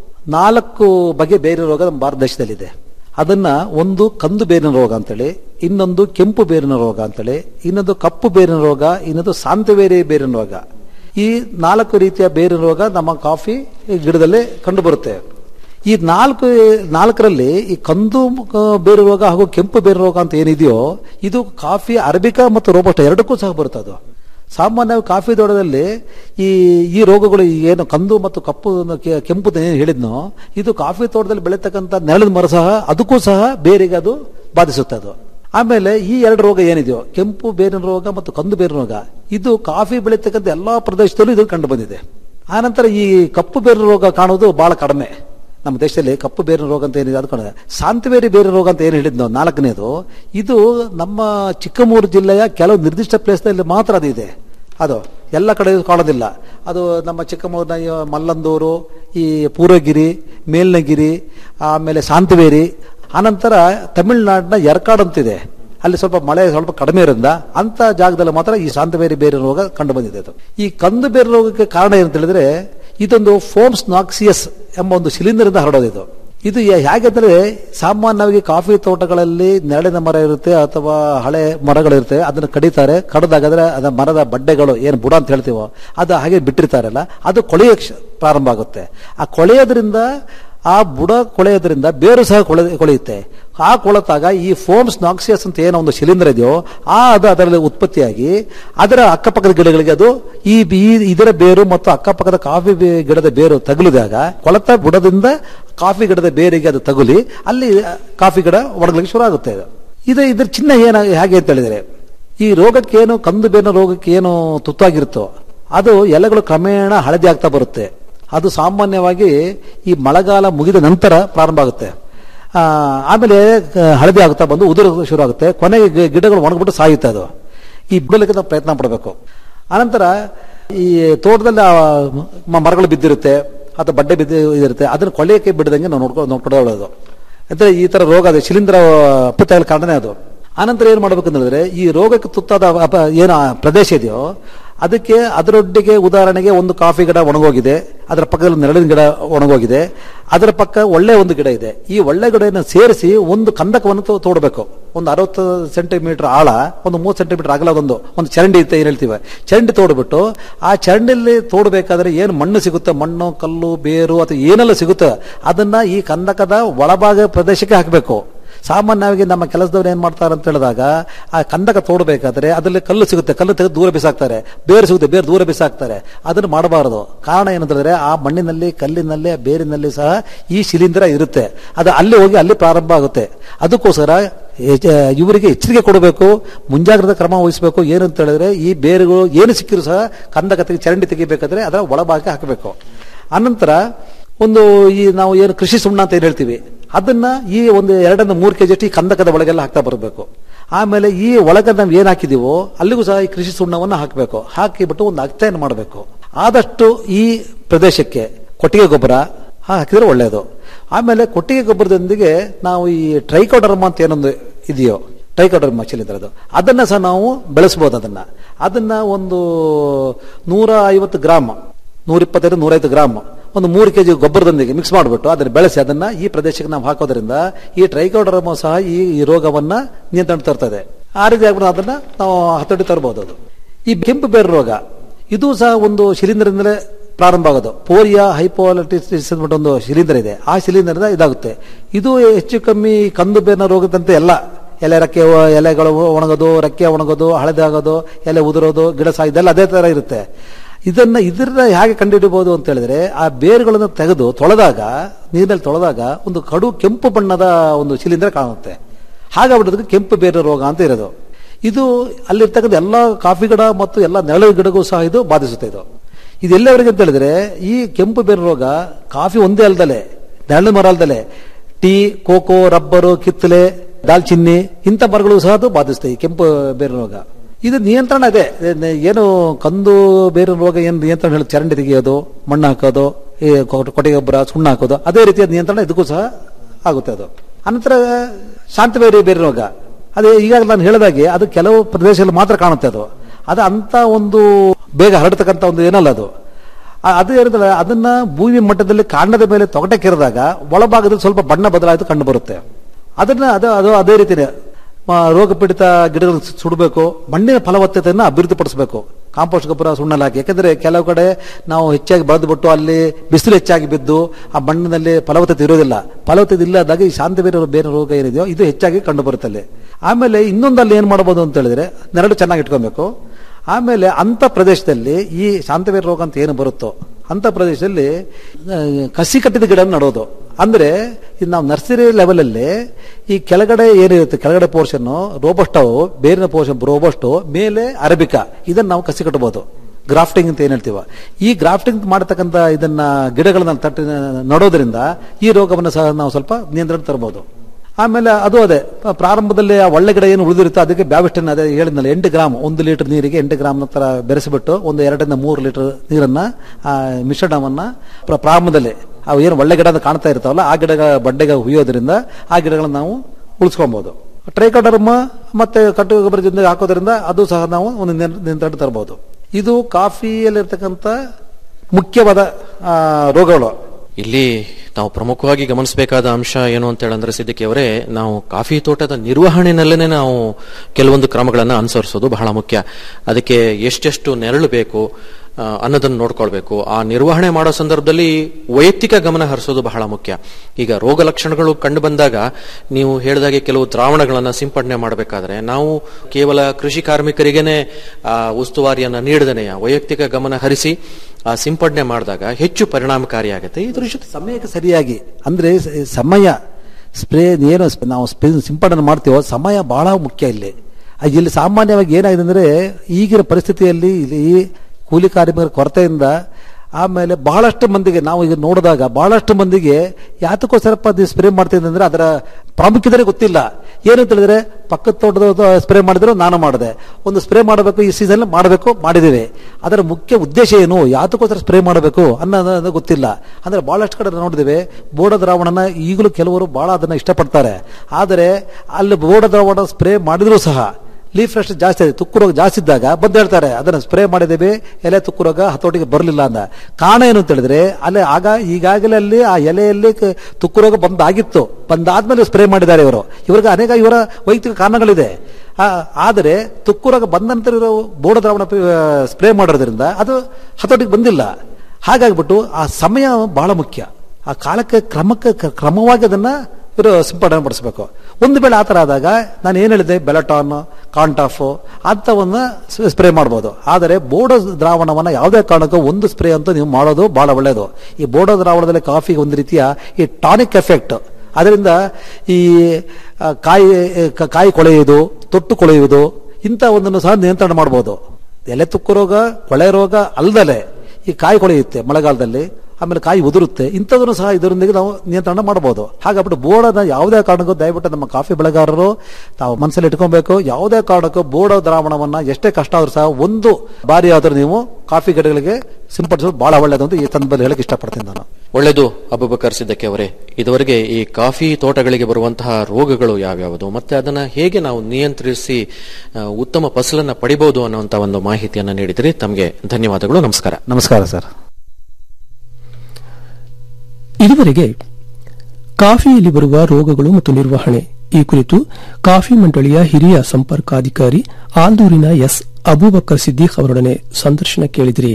Speaker 9: ನಾಲ್ಕು ಬಗೆ ಬೇರೆ ರೋಗ ನಮ್ಮ ಭಾರತ ದೇಶದಲ್ಲಿದೆ ಅದನ್ನ ಒಂದು ಕಂದು ಬೇರಿನ ರೋಗ ಅಂತೇಳಿ ಇನ್ನೊಂದು ಕೆಂಪು ಬೇರಿನ ರೋಗ ಅಂತೇಳಿ ಇನ್ನೊಂದು ಕಪ್ಪು ಬೇರಿನ ರೋಗ ಇನ್ನೊಂದು ಸಾಂತವೇರಿ ಬೇರಿನ ರೋಗ ಈ ನಾಲ್ಕು ರೀತಿಯ ಬೇರಿನ ರೋಗ ನಮ್ಮ ಕಾಫಿ ಗಿಡದಲ್ಲಿ ಕಂಡು ಬರುತ್ತೆ ಈ ನಾಲ್ಕು ನಾಲ್ಕರಲ್ಲಿ ಈ ಕಂದು ಆ, ಬೇರು ರೋಗ ಹಾಗೂ ಕೆಂಪು ಬೇರು ರೋಗ ಅಂತ ಏನಿದೆಯೋ ಇದು ಕಾಫಿ ಅರಬಿಕಾ ಮತ್ತು ರೋಬೋಟ ಎರಡಕ್ಕೂ ಸಹ ಬರುತ್ತೆ ಅದು ಸಾಮಾನ್ಯವಾಗಿ ಕಾಫಿ ತೋಟದಲ್ಲಿ ಈ ಈ ರೋಗಗಳು ಈ ಏನು ಕಂದು ಮತ್ತು ಕಪ್ಪು ಅನ್ನೋ ಕೆ- ಕೆಂಪು ಅಂತ ಏನು ಹೇಳಿದ್ನೋ ಇದು ಕಾಫಿ ತೋಟದಲ್ಲಿ ಬೆಳೀತಕ್ಕಂಥ ನೆರಳಿನ ಮರ ಸಹ ಅದಕ್ಕೂ ಸಹ ಬೇರಿಗೆ ಅದು ಬಾಧಿಸುತ್ತೆ ಅದು ಆಮೇಲೆ ಈ ಎರಡು ರೋಗ ಏನಿದೆಯೋ ಕೆಂಪು ಬೇರಿನ ರೋಗ ಮತ್ತು ಕಂದು ಬೇರಿನ ರೋಗ ಇದು ಕಾಫಿ ಬೆಳೀತಕ್ಕಂಥ ಎಲ್ಲಾ ಪ್ರದೇಶದಲ್ಲೂ ಇದು ಕಂಡು ಬಂದಿದೆ ಆನಂತರ ಈ ಕಪ್ಪು ಬೇರಿನ ರೋಗ ಕಾಣೋದು ಬಹಳ ಕಡಿಮೆ ನಮ್ಮ ದೇಶದಲ್ಲಿ ಕಪ್ಪು ಬೇರಿನ ರೋಗ ಅಂತ ಏನಿದೆ ಅದು ಕಾಣಿದೆ ಶಾಂತಿವೇರಿ ಬೇರಿನ ರೋಗ ಅಂತ ಏನು ಹೇಳಿದ್ನೋ ನಾಲ್ಕನೇದು ಇದು ನಮ್ಮ ಚಿಕ್ಕಮಗಳೂರು ಜಿಲ್ಲೆಯ ಕೆಲವು ನಿರ್ದಿಷ್ಟ ಪ್ಲೇಸ್ನಲ್ಲಿ ಮಾತ್ರ ಅದು ಇದೆ ಅದು ಎಲ್ಲ ಕಡೆ ಕಾಣೋದಿಲ್ಲ ಅದು ನಮ್ಮ ಚಿಕ್ಕಮಗಳೂರಿನ ಈ ಮಲ್ಲಂದೂರು ಈ ಪೂರ್ವಗಿರಿ ಮೇಲ್ನಗಿರಿ ಆಮೇಲೆ ಶಾಂತಿವೇರಿ ಆನಂತರ ತಮಿಳುನಾಡಿನ ಯರ್ಕಾಡ್ ಅಂತಿದೆ ಅಲ್ಲಿ ಸ್ವಲ್ಪ ಮಳೆ ಸ್ವಲ್ಪ ಕಡಿಮೆ ಇರೋದ್ರಿಂದ ಅಂತ ಜಾಗದಲ್ಲಿ ಮಾತ್ರ ಈ ಶಾಂತಬೇರಿ ಬೇರೆ ರೋಗ ಕಂಡು ಬಂದಿದೆ ಅದು ಈ ಕಂದು ಬೇರೆ ರೋಗಕ್ಕೆ ಕಾರಣ ಏನಂತ ಹೇಳಿದ್ರೆ ಇದೊಂದು ಫೋಮ್ಸ್ ನಾಕ್ಸಿಯಸ್ ಎಂಬ ಒಂದು ಶಿಲೀಂಧ್ರದಿಂದ ಹರಡೋದು ಇದು ಇದು ಯಾ- ಹೇಗೆಂದ್ರೆ ಸಾಮಾನ್ಯವಾಗಿ ಕಾಫಿ ತೋಟಗಳಲ್ಲಿ ನೆರಳಿನ ಮರ ಇರುತ್ತೆ ಅಥವಾ ಹಳೆ ಮರಗಳಿರುತ್ತೆ ಅದನ್ನು ಕಡಿತಾರೆ ಕಡಿದಾಗಾದ್ರೆ ಅದ ಮರದ ಬಡ್ಡೆಗಳು ಏನು ಬುಡ ಅಂತ ಹೇಳ್ತೀವೋ ಅದು ಹಾಗೆ ಬಿಟ್ಟಿರ್ತಾರಲ್ಲ ಅದು ಕೊಳೆಯಕ್ಕೆ ಶ್- ಪ್ರಾರಂಭ ಆಗುತ್ತೆ ಆ ಕೊಳೆಯೋದ್ರಿಂದ ಆ ಬುಡ ಕೊಳೆಯೋದ್ರಿಂದ ಬೇರು ಸಹ ಕೊಳೆ ಕೊಳೆಯುತ್ತೆ ಆ ಕೊಳತಾಗ ಈ ಫೋಮ್ಸ್ ನಾಕ್ಸಿಯಸ್ ಅಂತ ಏನೋ ಒಂದು ಶಿಲೀಂಧ್ರ ಇದೆಯೋ ಆ ಅದು ಅದರಲ್ಲಿ ಉತ್ಪತ್ತಿಯಾಗಿ ಅದರ ಅಕ್ಕಪಕ್ಕದ ಗಿಡಗಳಿಗೆ ಅದು ಈ ಈ- ಇದರ ಬೇರು ಮತ್ತು ಅಕ್ಕಪಕ್ಕದ ಕಾಫಿ ಬೇ- ಗಿಡದ ಬೇರು ತಗುಲಿದಾಗ ಕೊಳತ ಬುಡದಿಂದ ಕಾಫಿ ಗಿಡದ ಬೇರಿಗೆ ಅದು ತಗುಲಿ ಅಲ್ಲಿ ಕಾಫಿ ಗಿಡ ಒಣಗಲಿಕ್ಕೆ ಶುರು ಆಗುತ್ತೆ ಇದು. ಇದು ಇದ್ರ ಚಿಹ್ನೆ ಏನ ಹೇಗೆ ಅಂತ ಹೇಳಿದ್ರೆ ಈ ರೋಗಕ್ಕೇನು ಕಂದು ಬೇರಿನ ರೋಗಕ್ಕೆ ಏನು ತುತ್ತಾಗಿರುತ್ತೋ ಅದು ಎಲೆಗಳು ಕ್ರಮೇಣ ಹಳದಿ ಆಗ್ತಾ ಬರುತ್ತೆ ಅದು ಸಾಮಾನ್ಯವಾಗಿ ಈ ಮಳೆಗಾಲ ಮುಗಿದ ನಂತರ ಪ್ರಾರಂಭ ಆಗುತ್ತೆ ಆ, ಆಮೇಲೆ ಆ, ಹಳದಿ ಆಗುತ್ತಾ ಬಂದು ಉದುರು ಶುರು ಆಗುತ್ತೆ ಕೊನೆಗೆ ಗಿ- ಗಿಡಗಳು ಒಣಗ್ಬಿಟ್ಟು ಸಾಯುತ್ತೆ ಅದು ಈ ಬಿಡಲಿಕ್ಕೆ ನಾವು ಪ್ರಯತ್ನ ಪಡಬೇಕು ಆನಂತರ ಈ ತೋಟದಲ್ಲಿ ಆ ಮ- ಮರಗಳು ಬಿದ್ದಿರುತ್ತೆ ಅಥವಾ ಬಡ್ಡೆ ಬಿದ್ದು ಇದಿರುತ್ತೆ ಅದನ್ನು ಕೊಳೆಯಕ್ಕೆ ಬಿಡದಂಗೆ ನಾವು ನೋಡ್ಕೊಂಡು ನೋಡ್ಕೊಳ್ಳೋದು ಅಂದ್ರೆ ಈ ತರ ರೋಗ ಅದು ಶಿಲೀಂಧ್ರ ಉತ್ಪತ್ತಿಯಾಗಲು ಕಾರಣನೇ ಅದು ಆನಂತರ ಏನ್ ಮಾಡ್ಬೇಕು ಅಂತ ಹೇಳಿದ್ರೆ ಈ ರೋಗಕ್ಕೆ ತುತ್ತಾದ ಅಪ- ಏನು ಆ ಪ್ರದೇಶ ಇದೆಯೋ ಅದಕ್ಕೆ ಅದರೊಟ್ಟಿಗೆ ಉದಾಹರಣೆಗೆ ಒಂದು ಕಾಫಿ ಗಿಡ ಒಣಗೋಗಿದೆ ಅದರ ಪಕ್ಕದಲ್ಲಿ ನೆರಳಿನ ಗಿಡ ಒಣಗೋಗಿದೆ ಅದರ ಪಕ್ಕ ಒಳ್ಳೆ ಒಂದು ಗಿಡ ಇದೆ ಈ ಒಳ್ಳೆ ಗಿಡವನ್ನು ಸೇರಿಸಿ ಒಂದು ಕಂದಕವನ್ನು ತೋ- ತೋಡಬೇಕು ಒಂದು ಅರವತ್ತು ಸೆಂಟಿಮೀಟರ್ ಆಳ ಒಂದು ಮೂವತ್ತು ಸೆಂಟಿಮೀಟರ್ ಅಗಲದೊಂದು ಒಂದು ಚರಂಡಿ ಇರುತ್ತೆ ಏನ್ ಹೇಳ್ತೀವಿ ಚರಂಡಿ ತೋಡ್ಬಿಟ್ಟು ಆ ಚರಂಡಿಯಲ್ಲಿ ತೋಡಬೇಕಾದ್ರೆ ಏನು ಮಣ್ಣು ಸಿಗುತ್ತೆ ಮಣ್ಣು ಕಲ್ಲು ಬೇರು ಅಥವಾ ಏನೆಲ್ಲ ಸಿಗುತ್ತೆ ಅದನ್ನ ಈ ಕಂದಕದ ಒಳಭಾಗ ಪ್ರದೇಶಕ್ಕೆ ಹಾಕಬೇಕು ಸಾಮಾನ್ಯವಾಗಿ ನಮ್ಮ ಕೆಲಸದವ್ರು ಏನ್ ಮಾಡ್ತಾರೆ ಅಂತ ಹೇಳಿದಾಗ ಆ ಕಂದಕ ತೋಡಬೇಕಾದ್ರೆ ಅದರಲ್ಲಿ ಕಲ್ಲು ಸಿಗುತ್ತೆ ಕಲ್ಲು ತೆಗೆದು ದೂರ ಬಿಸಾಕ್ತಾರೆ ಬೇರು ಸಿಗುತ್ತೆ ಬೇರೆ ದೂರ ಬಿಸಾಕ್ತಾರೆ ಅದನ್ನು ಮಾಡಬಾರದು ಕಾರಣ ಏನಂತಂದ್ರೆ ಆ ಮಣ್ಣಿನಲ್ಲಿ ಕಲ್ಲಿನಲ್ಲಿ ಆ ಬೇರಿನಲ್ಲಿ ಸಹ ಈ ಶಿಲೀಂಧ್ರ ಇರುತ್ತೆ ಅದು ಅಲ್ಲಿ ಹೋಗಿ ಅಲ್ಲಿ ಪ್ರಾರಂಭ ಆಗುತ್ತೆ ಅದಕ್ಕೋಸ್ಕರ ಎಚ್- ಇವರಿಗೆ ಎಚ್ಚರಿಕೆ ಕೊಡಬೇಕು ಮುಂಜಾಗ್ರತಾ ಕ್ರಮ ವಹಿಸಬೇಕು ಏನಂತ ಹೇಳಿದ್ರೆ ಈ ಬೇರುಗಳು ಏನು ಸಿಕ್ಕಿದ್ರು ಸಹ ಕಂದಕ ತೆಗಿ ಚರಂಡಿ ತೆಗಿಬೇಕಾದ್ರೆ ಅದರ ಒಳಭಾಗಕ್ಕೆ ಹಾಕಬೇಕು ಅನಂತರ ಒಂದು ಈ ನಾವು ಏನು ಕೃಷಿ ಸುಣ್ಣ ಅಂತ ಏನ್ ಹೇಳ್ತೀವಿ ಅದನ್ನ ಈ ಒಂದು ಎರಡರಿಂದ ಮೂರು ಕೆಜಿ ಅಷ್ಟು ಈ ಕಂದಕದ ಒಳಗೆಲ್ಲ ಹಾಕ್ತಾ ಬರಬೇಕು ಆಮೇಲೆ ಈ ಒಳಗೆ ನಾವು ಏನ್ ಹಾಕಿದೀವೋ ಅಲ್ಲಿಗೂ ಸಹ ಈ ಕೃಷಿ ಸುಣ್ಣವನ್ನು ಹಾಕಬೇಕು ಹಾಕಿಬಿಟ್ಟು ಒಂದು ಅಗತ್ಯನ ಮಾಡಬೇಕು ಆದಷ್ಟು ಈ ಪ್ರದೇಶಕ್ಕೆ ಕೊಟ್ಟಿಗೆ ಗೊಬ್ಬರ ಹಾಕಿದ್ರೆ ಒಳ್ಳೆಯದು ಆಮೇಲೆ ಕೊಟ್ಟಿಗೆ ಗೊಬ್ಬರದೊಂದಿಗೆ ನಾವು ಈ ಟ್ರೈಕೋಡರ್ಮ ಅಂತ ಏನೊಂದು ಇದೆಯೋ ಟ್ರೈಕೋಡರ್ಮ ಶಿಲೀಂಧ್ರದು ಅದನ್ನ ಸಹ ನಾವು ಬೆಳೆಸಬಹುದು ಅದನ್ನ ಅದನ್ನ ಒಂದು ನೂರ ಐವತ್ತು ಗ್ರಾಮ್ ನೂರ ಇಪ್ಪತ್ತೈದು ನೂರೈವತ್ತು ಗ್ರಾಮ್ ಒಂದು ಮೂರು ಕೆಜಿ ಗೊಬ್ಬರದೊಂದಿಗೆ ಮಿಕ್ಸ್ ಮಾಡಿಬಿಟ್ಟು ಅದನ್ನ ಬೆಳೆಸಿ ಅದನ್ನ ಈ ಪ್ರದೇಶಕ್ಕೆ ನಾವು ಹಾಕೋದ್ರಿಂದ ಈ ಟ್ರೈಕೋಡರ್ಮ ಸಹ ಈ ಈ ರೋಗವನ್ನ ನಿಯಂತ್ರಣ ತರ್ತದೆ ಆ ರೀತಿ ಆಗ್ಬಿಟ್ಟು ಅದನ್ನ ನಾವು ಹತೋಟಿ ತರಬಹುದು ಅದು ಈ ಕೆಂಪು ಬೇರು ರೋಗ ಇದು ಸಹ ಒಂದು ಶಿಲೀಂಧ್ರದಿಂದಲೇ ಪ್ರಾರಂಭ ಆಗೋದು ಪೋರಿಯಾ ಹೈಪೋಲಟಿಸ್ ಅಂದ್ಬಿಟ್ಟು ಒಂದು ಶಿಲೀಂಧ್ರ ಇದೆ ಆ ಶಿಲೀಂಧ್ರದ ಇದಾಗುತ್ತೆ ಇದು ಹೆಚ್ಚು ಕಮ್ಮಿ ಕಂದು ಬೇರಿನ ರೋಗದಂತೆ ಎಲ್ಲ ಎಲೆ ರೆಕ್ಕೆ ಒ- ಎಲೆಗಳು ಒಣಗೋದು ರೆಕ್ಕೆ ಒಣಗೋದು ಹಳದಿ ಆಗೋದು ಎಲೆ ಉದುರೋದು ಗಿಡ ಸಹ ಇದೆಲ್ಲ ಅದೇ ತರ ಇರುತ್ತೆ ಇದನ್ನ ಇದನ್ನ ಹೇಗೆ ಕಂಡುಹಿಡಿಬಹುದು ಅಂತ ಹೇಳಿದ್ರೆ ಆ ಬೇರುಗಳನ್ನು ತೆಗೆದು ತೊಳೆದಾಗ ನೀರಿನಲ್ಲಿ ತೊಳೆದಾಗ ಒಂದು ಕಡು ಕೆಂಪು ಬಣ್ಣದ ಒಂದು ಶಿಲೀಂಧ್ರ ಕಾಣುತ್ತೆ ಹಾಗಾಗ್ಬಿಡೋದಕ್ಕೆ ಕೆಂಪು ಬೇರು ರೋಗ ಅಂತ ಇರೋದು ಇದು ಅಲ್ಲಿರ್ತಕ್ಕಂಥ ಎಲ್ಲ ಕಾಫಿ ಗಿಡ ಮತ್ತು ಎಲ್ಲ ನೆರಳು ಗಿಡಗೂ ಸಹ ಇದು ಬಾಧಿಸುತ್ತೆ ಇದು ಇದೆಲ್ಲವರೆಗೆ ಅಂತ ಹೇಳಿದ್ರೆ ಈ ಕೆಂಪು ಬೇರು ರೋಗ ಕಾಫಿ ಒಂದೇ ಅಲ್ದಲೆ ನೆರಳು ಮರ ಅಲ್ದಲೆ ಟೀ ಕೋಕೋ ರಬ್ಬರು ಕಿತ್ತಲೆ ದಾಲ್ಚಿನ್ನಿ ಇಂಥ ಮರಗಳು ಸಹ ಅದು ಬಾಧಿಸುತ್ತೆ ಈ ಕೆಂಪು ಬೇರು ರೋಗ ಇದು ನಿಯಂತ್ರಣ ಇದೆ ಏನ್- ಏನು ಕಂದು ಬೇರೆ ರೋಗ ಏನು ನಿಯಂತ್ರಣ ಹೇಳಿ ಚರಂಡಿ ತೆಗೆಯೋದು ಮಣ್ಣು ಹಾಕೋದು ಈ ಕೊ- ಕೊಟ್ಟಿಗೆ ಗೊಬ್ಬರ ಸುಣ್ಣ ಹಾಕೋದು ಅದೇ ರೀತಿಯ ನಿಯಂತ್ರಣ ಇದಕ್ಕೂ ಸಹ ಆಗುತ್ತೆ ಅದು ಅನಂತರ ಶಾಂತಿ ಬೇರೆ ಬೇರೆ ರೋಗ ಅದೇ ಈಗಾಗಲೇ ನಾನು ಹೇಳಿದಾಗೆ ಅದು ಕೆಲವು ಪ್ರದೇಶದಲ್ಲಿ ಮಾತ್ರ ಕಾಣುತ್ತೆ ಅದು ಅದು ಅಂತ ಒಂದು ಬೇಗ ಹರಡ್ತಕ್ಕಂಥ ಒಂದು ಏನಲ್ಲ ಅದು ಆ- ಅದು ಏನಿದ್ರೆ ಅದನ್ನ ಭೂಮಿ ಮಟ್ಟದಲ್ಲಿ ಕಾಂಡದ ಮೇಲೆ ತೊಗಟೆ ಕೆರೆದಾಗ ಒಳಭಾಗದಲ್ಲಿ ಸ್ವಲ್ಪ ಬಣ್ಣ ಬದಲಾಯಿತು ಕಂಡು ಬರುತ್ತೆ ಅದನ್ನ ಅದು ಅದು ಅದೇ ರೀತಿನೇ ಆ, ರೋಗ ಪೀಡಿತ ಗಿಡಗಳನ್ನು ಸುಡಬೇಕು ಮಣ್ಣಿನ ಫಲವತ್ತತೆಯನ್ನು ಅಭಿವೃದ್ಧಿಪಡಿಸಬೇಕು ಕಾಂಪೋಸ್ಟ್ ಗೊಬ್ಬರ ಸುಣ್ಣಲ್ಲಿ ಹಾಕಿ ಯಾಕಂದ್ರೆ ಕೆಲವು ಕಡೆ ನಾವು ಹೆಚ್ಚಾಗಿ ಬೆಳೆದ್ಬಿಟ್ಟು ಅಲ್ಲಿ ಬಿಸಿಲು ಹೆಚ್ಚಾಗಿ ಬಿದ್ದು ಆ ಮಣ್ಣಿನಲ್ಲಿ ಫಲವತ್ತತೆ ಇರೋದಿಲ್ಲ ಫಲವತ್ತತೆ ಇಲ್ಲದಾಗ ಈ ಶಾಂತಿ ಬೇರೆ ಬೇರೆ ರೋಗ ಏನಿದೆಯೋ ಇದು ಹೆಚ್ಚಾಗಿ ಕಂಡು ಬರುತ್ತೆ ಅಲ್ಲಿ ಆಮೇಲೆ ಇನ್ನೊಂದಲ್ಲಿ ಏನ್ ಮಾಡಬಹುದು ಅಂತ ಹೇಳಿದ್ರೆ ನೆರಳು ಚೆನ್ನಾಗಿ ಇಟ್ಕೊಬೇಕು ಆಮೇಲೆ ಅಂತ ಪ್ರದೇಶದಲ್ಲಿ ಈ ಶಾಂತವೇರ ರೋಗ ಅಂತ ಏನು ಬರುತ್ತೋ ಅಂತ ಪ್ರದೇಶದಲ್ಲಿ ಆ, ಕಸಿ ಕಟ್ಟಿದ ಗಿಡ ನಡೋದು ಅಂದ್ರೆ ಇದು ನಾವು ನರ್ಸರಿ ಲೆವೆಲಲ್ಲಿ ಈ ಕೆಳಗಡೆ ಏನಿರುತ್ತೆ ಕೆಳಗಡೆ ಪೋರ್ಷನ್ ರೋಬಸ್ಟವು ಬೇರಿನ ಪೋರ್ಷನ್ ರೋಬಸ್ಟು ಮೇಲೆ ಅರಬಿಕಾ ಇದನ್ನ ನಾವು ಕಸಿ ಕಟ್ಟಬಹುದು ಗ್ರಾಫ್ಟಿಂಗ್ ಅಂತ ಏನ್ ಹೇಳ್ತೀವ ಈ ಗ್ರಾಫ್ಟಿಂಗ್ ಮಾಡತಕ್ಕಂಥ ಇದನ್ನ ಗಿಡಗಳನ್ನ ತಟ್ಟಿ ನಡೋದ್ರಿಂದ ಈ ರೋಗವನ್ನು ಸಹ ನಾವು ಸ್ವಲ್ಪ ನಿಯಂತ್ರಣ ತರಬಹುದು ಆಮೇಲೆ ಅದು ಅದೇ ಪ- ಪ್ರಾರಂಭದಲ್ಲಿ ಆ ಒಳ್ಳೆ ಗಿಡ ಏನು ಉಳಿದಿರುತ್ತೆ ಅದಕ್ಕೆ ಬ್ಯಾವಿಸ್ಟಿನ್ ಅದೇ ಹೇಳಿದ್ನಲ್ಲ ಎಂಟು ಗ್ರಾಮ್ ಒಂದು ಲೀಟರ್ ನೀರಿಗೆ ಎಂಟು ಗ್ರಾಮ್ ತರ ಬೆರೆಸಿಬಿಟ್ಟು ಒಂದು ಎರಡರಿಂದ ಮೂರು ಲೀಟರ್ ನೀರನ್ನ ಆ ಮಿಶ್ರಣವನ್ನ ಪ್ರ- ಪ್ರಾರಂಭದಲ್ಲಿ ಅವು ಏನು ಒಳ್ಳೆ ಗಿಡ ಅಂತ ಕಾಣ್ತಾ ಇರ್ತಾವಲ್ಲ ಆ ಗಿಡಗಳ ಬಡ್ಡೆಗೆ ಹುಯ್ಯೋದ್ರಿಂದ ಆ ಗಿಡಗಳನ್ನ ನಾವು ಉಳಿಸ್ಕೊಬಹುದು ಟ್ರೈಕೋಡರ್ಮ ಮತ್ತೆ ಕಟ್ಟು ಗೊಬ್ಬರ ಜೊತೆ ಹಾಕೋದ್ರಿಂದ ಅದು ಸಹ ನಾವು ಒಂದು ನಿಯಂತ್ರ- ನಿಯಂತ್ರಣ ತರಬಹುದು ಇದು ಕಾಫಿಯಲ್ಲಿರ್ತಕ್ಕಂಥ ಮುಖ್ಯವಾದ ಆ, ರೋಗಗಳು
Speaker 8: ಇಲ್ಲಿ ನಾವು ಪ್ರಮುಖವಾಗಿ ಗಮನಿಸಬೇಕಾದ ಅಂಶ ಏನು ಅಂತ ಹೇಳಂದ್ರೆ ಸಿದ್ದಿಕಿ ಅವರೇ ನಾವು ಕಾಫಿ ತೋಟದ ನಿರ್ವಹಣೆನಲ್ಲೇ ನಾವು ಕೆಲವೊಂದು ಕ್ರಮಗಳನ್ನು ಅನುಸರಿಸೋದು ಬಹಳ ಮುಖ್ಯ ಅದಕ್ಕೆ ಎಷ್ಟೆಷ್ಟು ನೆರಳು ಬೇಕು ಆ, ಅನ್ನೋದನ್ನು ನೋಡ್ಕೊಳ್ಬೇಕು ಆ ನಿರ್ವಹಣೆ ಮಾಡೋ ಸಂದರ್ಭದಲ್ಲಿ ವೈಯಕ್ತಿಕ ಗಮನ ಹರಿಸೋದು ಬಹಳ ಮುಖ್ಯ ಈಗ ರೋಗ ಲಕ್ಷಣಗಳು ಕಂಡು ಬಂದಾಗ ನೀವು ಹೇಳಿದಾಗೆ ಕೆಲವು ದ್ರಾವಣಗಳನ್ನು ಸಿಂಪಡಣೆ ಮಾಡಬೇಕಾದ್ರೆ ನಾವು ಕೇವಲ ಕೃಷಿ ಕಾರ್ಮಿಕರಿಗೇನೆ ಆ ಉಸ್ತುವಾರಿಯನ್ನ ನೀಡದನೆಯ ವೈಯಕ್ತಿಕ ಗಮನ ಹರಿಸಿ ಆ ಸಿಂಪಡಣೆ ಮಾಡಿದಾಗ ಹೆಚ್ಚು ಪರಿಣಾಮಕಾರಿಯಾಗುತ್ತೆ ಇದ್ರ ಜೊತೆ
Speaker 9: ಸಮಯಕ್ಕೆ ಸರಿಯಾಗಿ ಅಂದ್ರೆ ಸ- ಸಮಯ ಸ್ಪ್ರೇ ಏನು ಸ್ಪ- ನಾವು ಸ್ಪ್ರೇ ಸಿಂಪಡಣೆ ಮಾಡ್ತೀವೋ ಸಮಯ ಬಹಳ ಮುಖ್ಯ ಇಲ್ಲಿ ಆ, ಇಲ್ಲಿ ಸಾಮಾನ್ಯವಾಗಿ ಏನಾಗಿದೆ ಅಂದ್ರೆ ಈಗಿನ ಪರಿಸ್ಥಿತಿಯಲ್ಲಿ ಇಲ್ಲಿ ಈ ಕೂಲಿ ಕಾರ್ಮಿಕರ ಕೊರತೆಯಿಂದ ಆಮೇಲೆ ಬಹಳಷ್ಟು ಮಂದಿಗೆ ನಾವು ಈಗ ನೋಡಿದಾಗ ಬಹಳಷ್ಟು ಮಂದಿಗೆ ಯಾತಕ್ಕೋಸ್ಕರಪ್ಪ ಅದು ಸ್ಪ್ರೇ ಮಾಡ್ತಿದ್ದೆ ಅಂದ್ರೆ ಅದರ ಪ್ರಾಮುಖ್ಯತೆ ಗೊತ್ತಿಲ್ಲ ಏನು ಅಂತ ಹೇಳಿದ್ರೆ ಪಕ್ಕದ ತೋಟದ ಸ್ಪ್ರೇ ಮಾಡಿದ್ರು ನಾನು ಮಾಡಿದೆ ಒಂದು ಸ್ಪ್ರೇ ಮಾಡಬೇಕು ಈ ಸೀಸನ್ ಮಾಡಬೇಕು ಮಾಡಿದ್ದೇವೆ ಅದರ ಮುಖ್ಯ ಉದ್ದೇಶ ಏನು ಯಾತಕ್ಕೋಸ್ಕರ ಸ್ಪ್ರೇ ಮಾಡಬೇಕು ಅನ್ನೋದು ಗೊತ್ತಿಲ್ಲ ಅಂದ್ರೆ ಬಹಳಷ್ಟು ಕಡೆ ನೋಡಿದ್ದೇವೆ ಬೋಡ ದ್ರಾವಣನ ಈಗಲೂ ಕೆಲವರು ಬಹಳ ಅದನ್ನ ಇಷ್ಟಪಡ್ತಾರೆ ಆದರೆ ಅಲ್ಲಿ ಬೋಡ ದ್ರಾವಣ ಸ್ಪ್ರೇ ಮಾಡಿದ್ರು ಸಹ ಲೀಫ್ ಫ್ರೆಶ್ ಜಾಸ್ತಿ ಇದೆ ತುಕ್ಕು ರೋಗ ಜಾಸ್ತಿ ಇದ್ದಾಗ ಬಂದು ಹೇಳ್ತಾರೆ ಅದನ್ನ ಸ್ಪ್ರೇ ಮಾಡಿದ್ದೇವೆ ಎಲೆ ತುಕ್ಕು ರೋಗ ಹತೋಟಿಗೆ ಬರಲಿಲ್ಲ ಅಂದ ಕಾರಣ ಏನು ಅಂತ ಹೇಳಿದ್ರೆ ಅಲ್ಲಿ ಆಗ ಈಗಾಗಲೇ ಅಲ್ಲಿ ಆ ಎಲೆಯಲ್ಲಿ ಕ- ತುಕ್ಕು ರೋಗ ಬಂದಾಗಿತ್ತು ಬಂದಾದ್ಮೇಲೆ ಸ್ಪ್ರೇ ಮಾಡಿದ್ದಾರೆ ಇವರು ಇವರಿಗೆ ಅನೇಕ ಇವರ ವೈಯಕ್ತಿಕ ಕಾರಣಗಳಿದೆ ಆ, ಆದರೆ ತುಕ್ಕು ರೋಗ ಬಂದ ನಂತರ ಇವರು ಬೋಡ ದ್ರಾವಣ ಸ್ಪ್ರೇ ಮಾಡೋದ್ರಿಂದ ಅದು ಹತೋಟಿಗೆ ಬಂದಿಲ್ಲ ಹಾಗಾಗ್ಬಿಟ್ಟು ಆ ಸಮಯ ಬಹಳ ಮುಖ್ಯ ಆ ಕಾಲಕ್ಕೆ ಕ್ರಮಕ್ಕೆ ಕ- ಕ್ರಮವಾಗಿ ಅದನ್ನ ಇವರು ಸಿಂಪಡಣೆ ಪಡಿಸಬೇಕು ಒಂದು ವೇಳೆ ಆ ಥರ ಆದಾಗ ನಾನು ಏನು ಹೇಳಿದೆ ಬೆಲಟಾನ್ ಕಾಂಟಾಫು ಅಂಥವನ್ನ ಸ್ಪ್ರೇ ಮಾಡ್ಬೋದು ಆದರೆ ಬೋಡೋ ದ್ರಾವಣವನ್ನ ಯಾವುದೇ ಕಾರಣಕ್ಕೂ ಒಂದು ಸ್ಪ್ರೇ ಅಂತೂ ನೀವು ಮಾಡೋದು ಬಹಳ ಒಳ್ಳೆಯದು ಈ ಬೋಡೋ ದ್ರಾವಣದಲ್ಲಿ ಕಾಫಿಗೆ ಒಂದು ರೀತಿಯ ಈ ಟಾನಿಕ್ ಎಫೆಕ್ಟ್ ಅದರಿಂದ ಈ ಆ, ಕಾಯಿ ಕ- ಕಾಯಿ ಕೊಳೆಯುವುದು ತೊಟ್ಟು ಕೊಳೆಯುವುದು ಇಂಥ ಒಂದನ್ನು ಸಹ ನಿಯಂತ್ರಣ ಮಾಡ್ಬೋದು ಎಲೆ ತುಕ್ಕು ರೋಗ ಕೊಳೆ ರೋಗ ಅಲ್ದಲೆ ಈ ಕಾಯಿ ಕೊಳೆಯುತ್ತೆ ಮಳೆಗಾಲದಲ್ಲಿ ಆಮೇಲೆ ಕಾಯಿ ಉದುರುತ್ತೆ ಇಂಥದನ್ನು ಸಹ ಇದರೊಂದಿಗೆ ನಾವು ನಿಯಂತ್ರಣ ಮಾಡಬಹುದು ಹಾಗಾಗ್ಬಿಟ್ಟು ಬೋರ್ಡನ್ನ ಯಾವುದೇ ಕಾರಣಕ್ಕೂ ದಯವಿಟ್ಟು ನಮ್ಮ ಕಾಫಿ ಬೆಳೆಗಾರರು ತಾವು ಮನಸ್ಸಲ್ಲಿ ಇಟ್ಕೊಬೇಕು ಯಾವುದೇ ಕಾರಣಕ್ಕೂ ಬೋರ್ಡ ದ್ರಾವಣವನ್ನ ಎಷ್ಟೇ ಕಷ್ಟ ಆದ್ರೂ ಸಹ ಒಂದು ಬಾರಿ ಆದ್ರೂ ನೀವು ಕಾಫಿ ಗಿಡಗಳಿಗೆ ಸಿಂಪಡಿಸೋದು ಬಹಳ ಒಳ್ಳೆಯದು ಅಂತ ಈ ಸಂದರ್ಭದಲ್ಲಿ ಹೇಳಕ್ ಇಷ್ಟಪಡ್ತೀನಿ ನಾನು
Speaker 8: ಒಳ್ಳೆಯದು ಅಬುಬಕರ್ ಸಿದ್ದಕ್ಕೆ ಅವರೇ ಇದುವರೆಗೆ ಈ ಕಾಫಿ ತೋಟಗಳಿಗೆ ಬರುವಂತಹ ರೋಗಗಳು ಯಾವ್ಯಾವುದು ಮತ್ತೆ ಅದನ್ನ ಹೇಗೆ ನಾವು ನಿಯಂತ್ರಿಸಿ ಆ, ಉತ್ತಮ ಫಸಲನ್ನ ಪಡಿಬಹುದು ಅನ್ನುವಂತ ಒಂದು ಮಾಹಿತಿಯನ್ನ ನೀಡಿದ್ರಿ ತಮಗೆ ಧನ್ಯವಾದಗಳು ನಮಸ್ಕಾರ
Speaker 9: ನಮಸ್ಕಾರ ಸರ್
Speaker 1: ಇದುವರೆಗೆ ಕಾಫಿಯಲ್ಲಿ ಬರುವ ರೋಗಗಳು ಮತ್ತು ನಿರ್ವಹಣೆ ಈ ಕುರಿತು ಕಾಫಿ ಮಂಡಳಿಯ ಹಿರಿಯ ಸಂಪರ್ಕಾಧಿಕಾರಿ ಆಲ್ದೂರಿನ ಎಸ್ ಅಬೂಬಕ್ಕರ್ ಸಿದ್ದೀಕ್ ಅವರೊಡನೆ ಸಂದರ್ಶನ ಕೇಳಿದ್ರಿ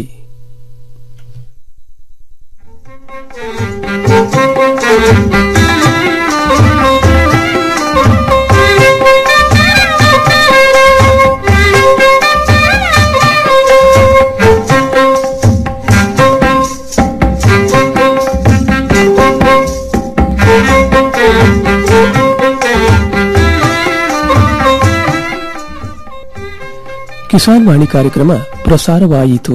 Speaker 1: ಕಿಸಾನ್ ವಾಣಿ ಕಾರ್ಯಕ್ರಮ ಪ್ರಸಾರವಾಯಿತು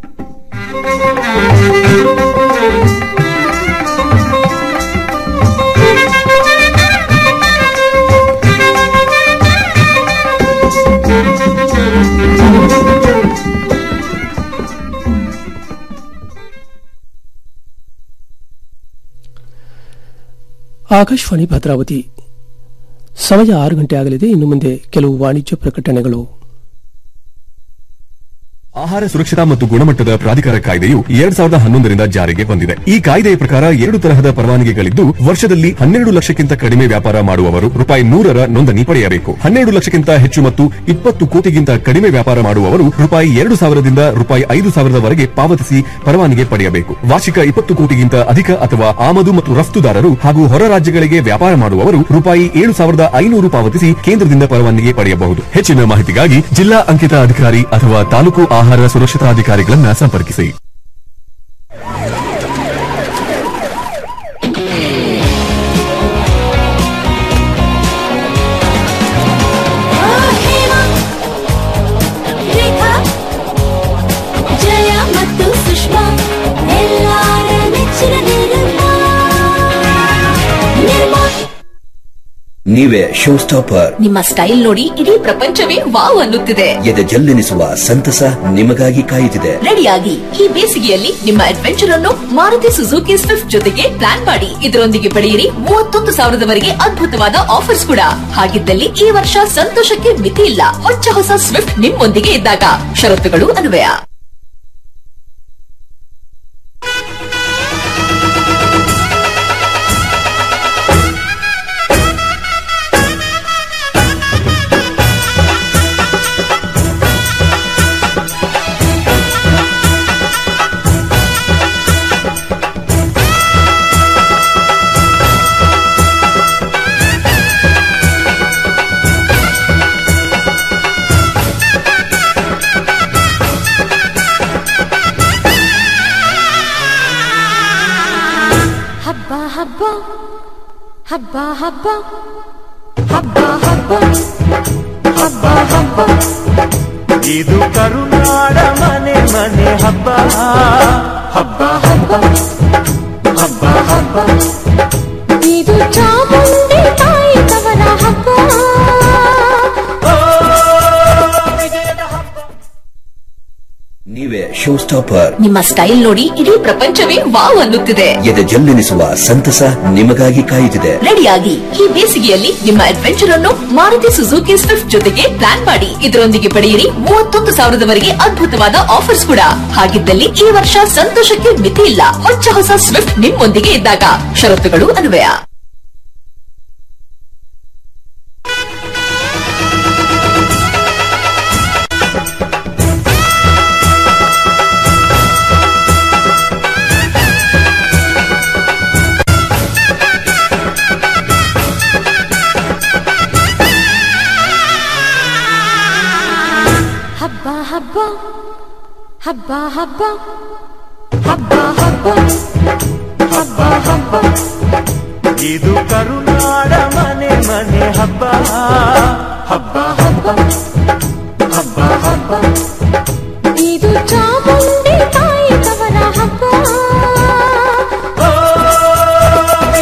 Speaker 1: ಆಕಾಶವಾಣಿ ಭದ್ರಾವತಿ ಸಮಯ ಆರು ಗಂಟೆ ಆಗಲಿದೆ ಇನ್ನು ಮುಂದೆ ಕೆಲವು ವಾಣಿಜ್ಯ ಪ್ರಕಟಣೆಗಳು
Speaker 10: ಆಹಾರ ಸುರಕ್ಷತಾ ಮತ್ತು ಗುಣಮಟ್ಟದ ಪ್ರಾಧಿಕಾರ ಕಾಯ್ದೆಯು ಎರಡ್ ಸಾವಿರದ ಹನ್ನೊಂದರಿಂದ ಜಾರಿಗೆ ಬಂದಿದೆ ಈ ಕಾಯ್ದೆಯ ಪ್ರಕಾರ ಎರಡು ತರಹದ ಪರವಾನಗಿಗಳಿದ್ದು ವರ್ಷದಲ್ಲಿ ಹನ್ನೆರಡು ಲಕ್ಷಕ್ಕಿಂತ ಕಡಿಮೆ ವ್ಯಾಪಾರ ಮಾಡುವವರು ರೂಪಾಯಿ ನೂರರ ನೋಂದಣಿ ಪಡೆಯಬೇಕು ಹನ್ನೆರಡು ಲಕ್ಷಕ್ಕಿಂತ ಹೆಚ್ಚು ಮತ್ತು ಇಪ್ಪತ್ತು ಕೋಟಿಗಿಂತ ಕಡಿಮೆ ವ್ಯಾಪಾರ ಮಾಡುವವರು ರೂಪಾಯಿ ಎರಡು ಸಾವಿರದಿಂದ ರೂಪಾಯಿ ಐದು ಸಾವಿರದವರೆಗೆ ಪಾವತಿಸಿ ಪರವಾನಗಿ ಪಡೆಯಬೇಕು ವಾರ್ಷಿಕ ಇಪ್ಪತ್ತು ಕೋಟಿಗಿಂತ ಅಧಿಕ ಅಥವಾ ಆಮದು ಮತ್ತು ರಫ್ತುದಾರರು ಹಾಗೂ ಹೊರ ರಾಜ್ಯಗಳಿಗೆ ವ್ಯಾಪಾರ ಮಾಡುವವರು ರೂಪಾಯಿ ಏಳು ಸಾವಿರದ ಐನೂರು ಪಾವತಿಸಿ ಕೇಂದ್ರದಿಂದ ಪರವಾನಗಿ ಪಡೆಯಬಹುದು ಹೆಚ್ಚಿನ ಮಾಹಿತಿಗಾಗಿ ಜಿಲ್ಲಾ ಅಂಕಿತ ಅಧಿಕಾರಿ ಅಥವಾ ತಾಲೂಕು ಆಹಾರ ಸುರಕ್ಷತಾಧಿಕಾರಿಗಳನ್ನ ಸಂಪರ್ಕಿಸಿ
Speaker 11: ಜಯ ಮತ್ತು ಸುಷ್ಮಾ ಎಲ್ಲಾರ ನೆಚ್ಚಿನ ನಿರ್ಮಾ ನಿರ್ಮಾ
Speaker 12: ನೀವೇ ಶೋ ಸ್ಟಾಪರ್
Speaker 13: ನಿಮ್ಮ ಸ್ಟೈಲ್ ನೋಡಿ ಇಡೀ ಪ್ರಪಂಚವೇ ವಾವ್ ಅನ್ನುತ್ತಿದೆ
Speaker 12: ಎದೆ ಜಲ್ಲೆನಿಸುವ ಸಂತಸ ನಿಮಗಾಗಿ ಕಾಯುತ್ತಿದೆ
Speaker 13: ರೆಡಿಯಾಗಿ ಈ ಬೇಸಿಗೆಯಲ್ಲಿ ನಿಮ್ಮ ಅಡ್ವೆಂಚರ್ ಅನ್ನು ಮಾರುತಿ ಸುಜುಕಿ ಸ್ವಿಫ್ಟ್ ಜೊತೆಗೆ ಪ್ಲಾನ್ ಮಾಡಿ ಇದರೊಂದಿಗೆ ಪಡೆಯಿರಿ ಮೂವತ್ತೊಂದು ಸಾವಿರದವರೆಗೆ ಅದ್ಭುತವಾದ ಆಫರ್ಸ್ ಕೂಡ ಹಾಗಿದ್ದಲ್ಲಿ ಈ ವರ್ಷ ಸಂತೋಷಕ್ಕೆ ಮಿತಿ ಇಲ್ಲ ಹೊಚ್ಚ ಹೊಸ ಸ್ವಿಫ್ಟ್ ನಿಮ್ಮೊಂದಿಗೆ ಇದ್ದಾಗ ಷರತ್ತುಗಳು ಅನ್ವಯ
Speaker 11: ಹಬ್ಬ ಹಬ್ಬ ಹಬ್ಬ ಹಬ್ಬ ಹಬ್ಬ ಹಬ್ಬ ಹಬ್ಬ ಹಬ್ಬ
Speaker 14: ಇದು ಕರುನಾಡ ಮನೆ ಮನೆ ಹಬ್ಬ ಹಬ್ಬ ಹಬ್ಬ ಹಬ್ಬ ಹಬ್ಬ
Speaker 11: ಇದು ಚಾಮುಂಡಿ ತಾಯಿ ತವರ ಹಬ್ಬ
Speaker 12: ನೀವೇ ಶೋ ಸ್ಟಾಪರ್
Speaker 13: ನಿಮ್ಮ ಸ್ಟೈಲ್ ನೋಡಿ ಇಡೀ ಪ್ರಪಂಚವೇ ವಾವ್ ಅನ್ನುತ್ತಿದೆ
Speaker 12: ಎದೆ ಜಲ್ಲೆನಿಸುವ ಸಂತಸ ನಿಮಗಾಗಿ ಕಾಯುತ್ತಿದೆ
Speaker 13: ರೆಡಿಯಾಗಿ ಈ ಬೇಸಿಗೆಯಲ್ಲಿ ನಿಮ್ಮ ಅಡ್ವೆಂಚರ್ ಅನ್ನು ಮಾರುತಿ ಸುಜುಕಿ ಸ್ವಿಫ್ಟ್ ಜೊತೆಗೆ ಪ್ಲಾನ್ ಮಾಡಿ ಇದರೊಂದಿಗೆ ಪಡೆಯಿರಿ ಮೂವತ್ತೊಂದು ಸಾವಿರದವರೆಗೆ ಅದ್ಭುತವಾದ ಆಫರ್ಸ್ ಕೂಡ ಹಾಗಿದ್ದಲ್ಲಿ ಈ ವರ್ಷ ಸಂತೋಷಕ್ಕೆ ಮಿತಿ ಇಲ್ಲ ಹೊಚ್ಚ ಹೊಸ ಸ್ವಿಫ್ಟ್ ನಿಮ್ಮೊಂದಿಗೆ ಇದ್ದಾಗ ಷರತ್ತುಗಳು ಅನ್ವಯ
Speaker 11: ಹಬ್ಬ ಹಬ್ಬ ಹಬ್ಬ ಹಬ್ಬ ಹಬ್ಬ ಹಬ್ಬ ಹಬ್ಬ ಹಬ್ಬ
Speaker 14: ಇದು ಕರುನಾಡ ಮನೆ ಮನೆ ಹಬ್ಬ ಹಬ್ಬ ಹಬ್ಬ ಹಬ್ಬ ಹಬ್ಬ
Speaker 11: ಇದು ಚಾ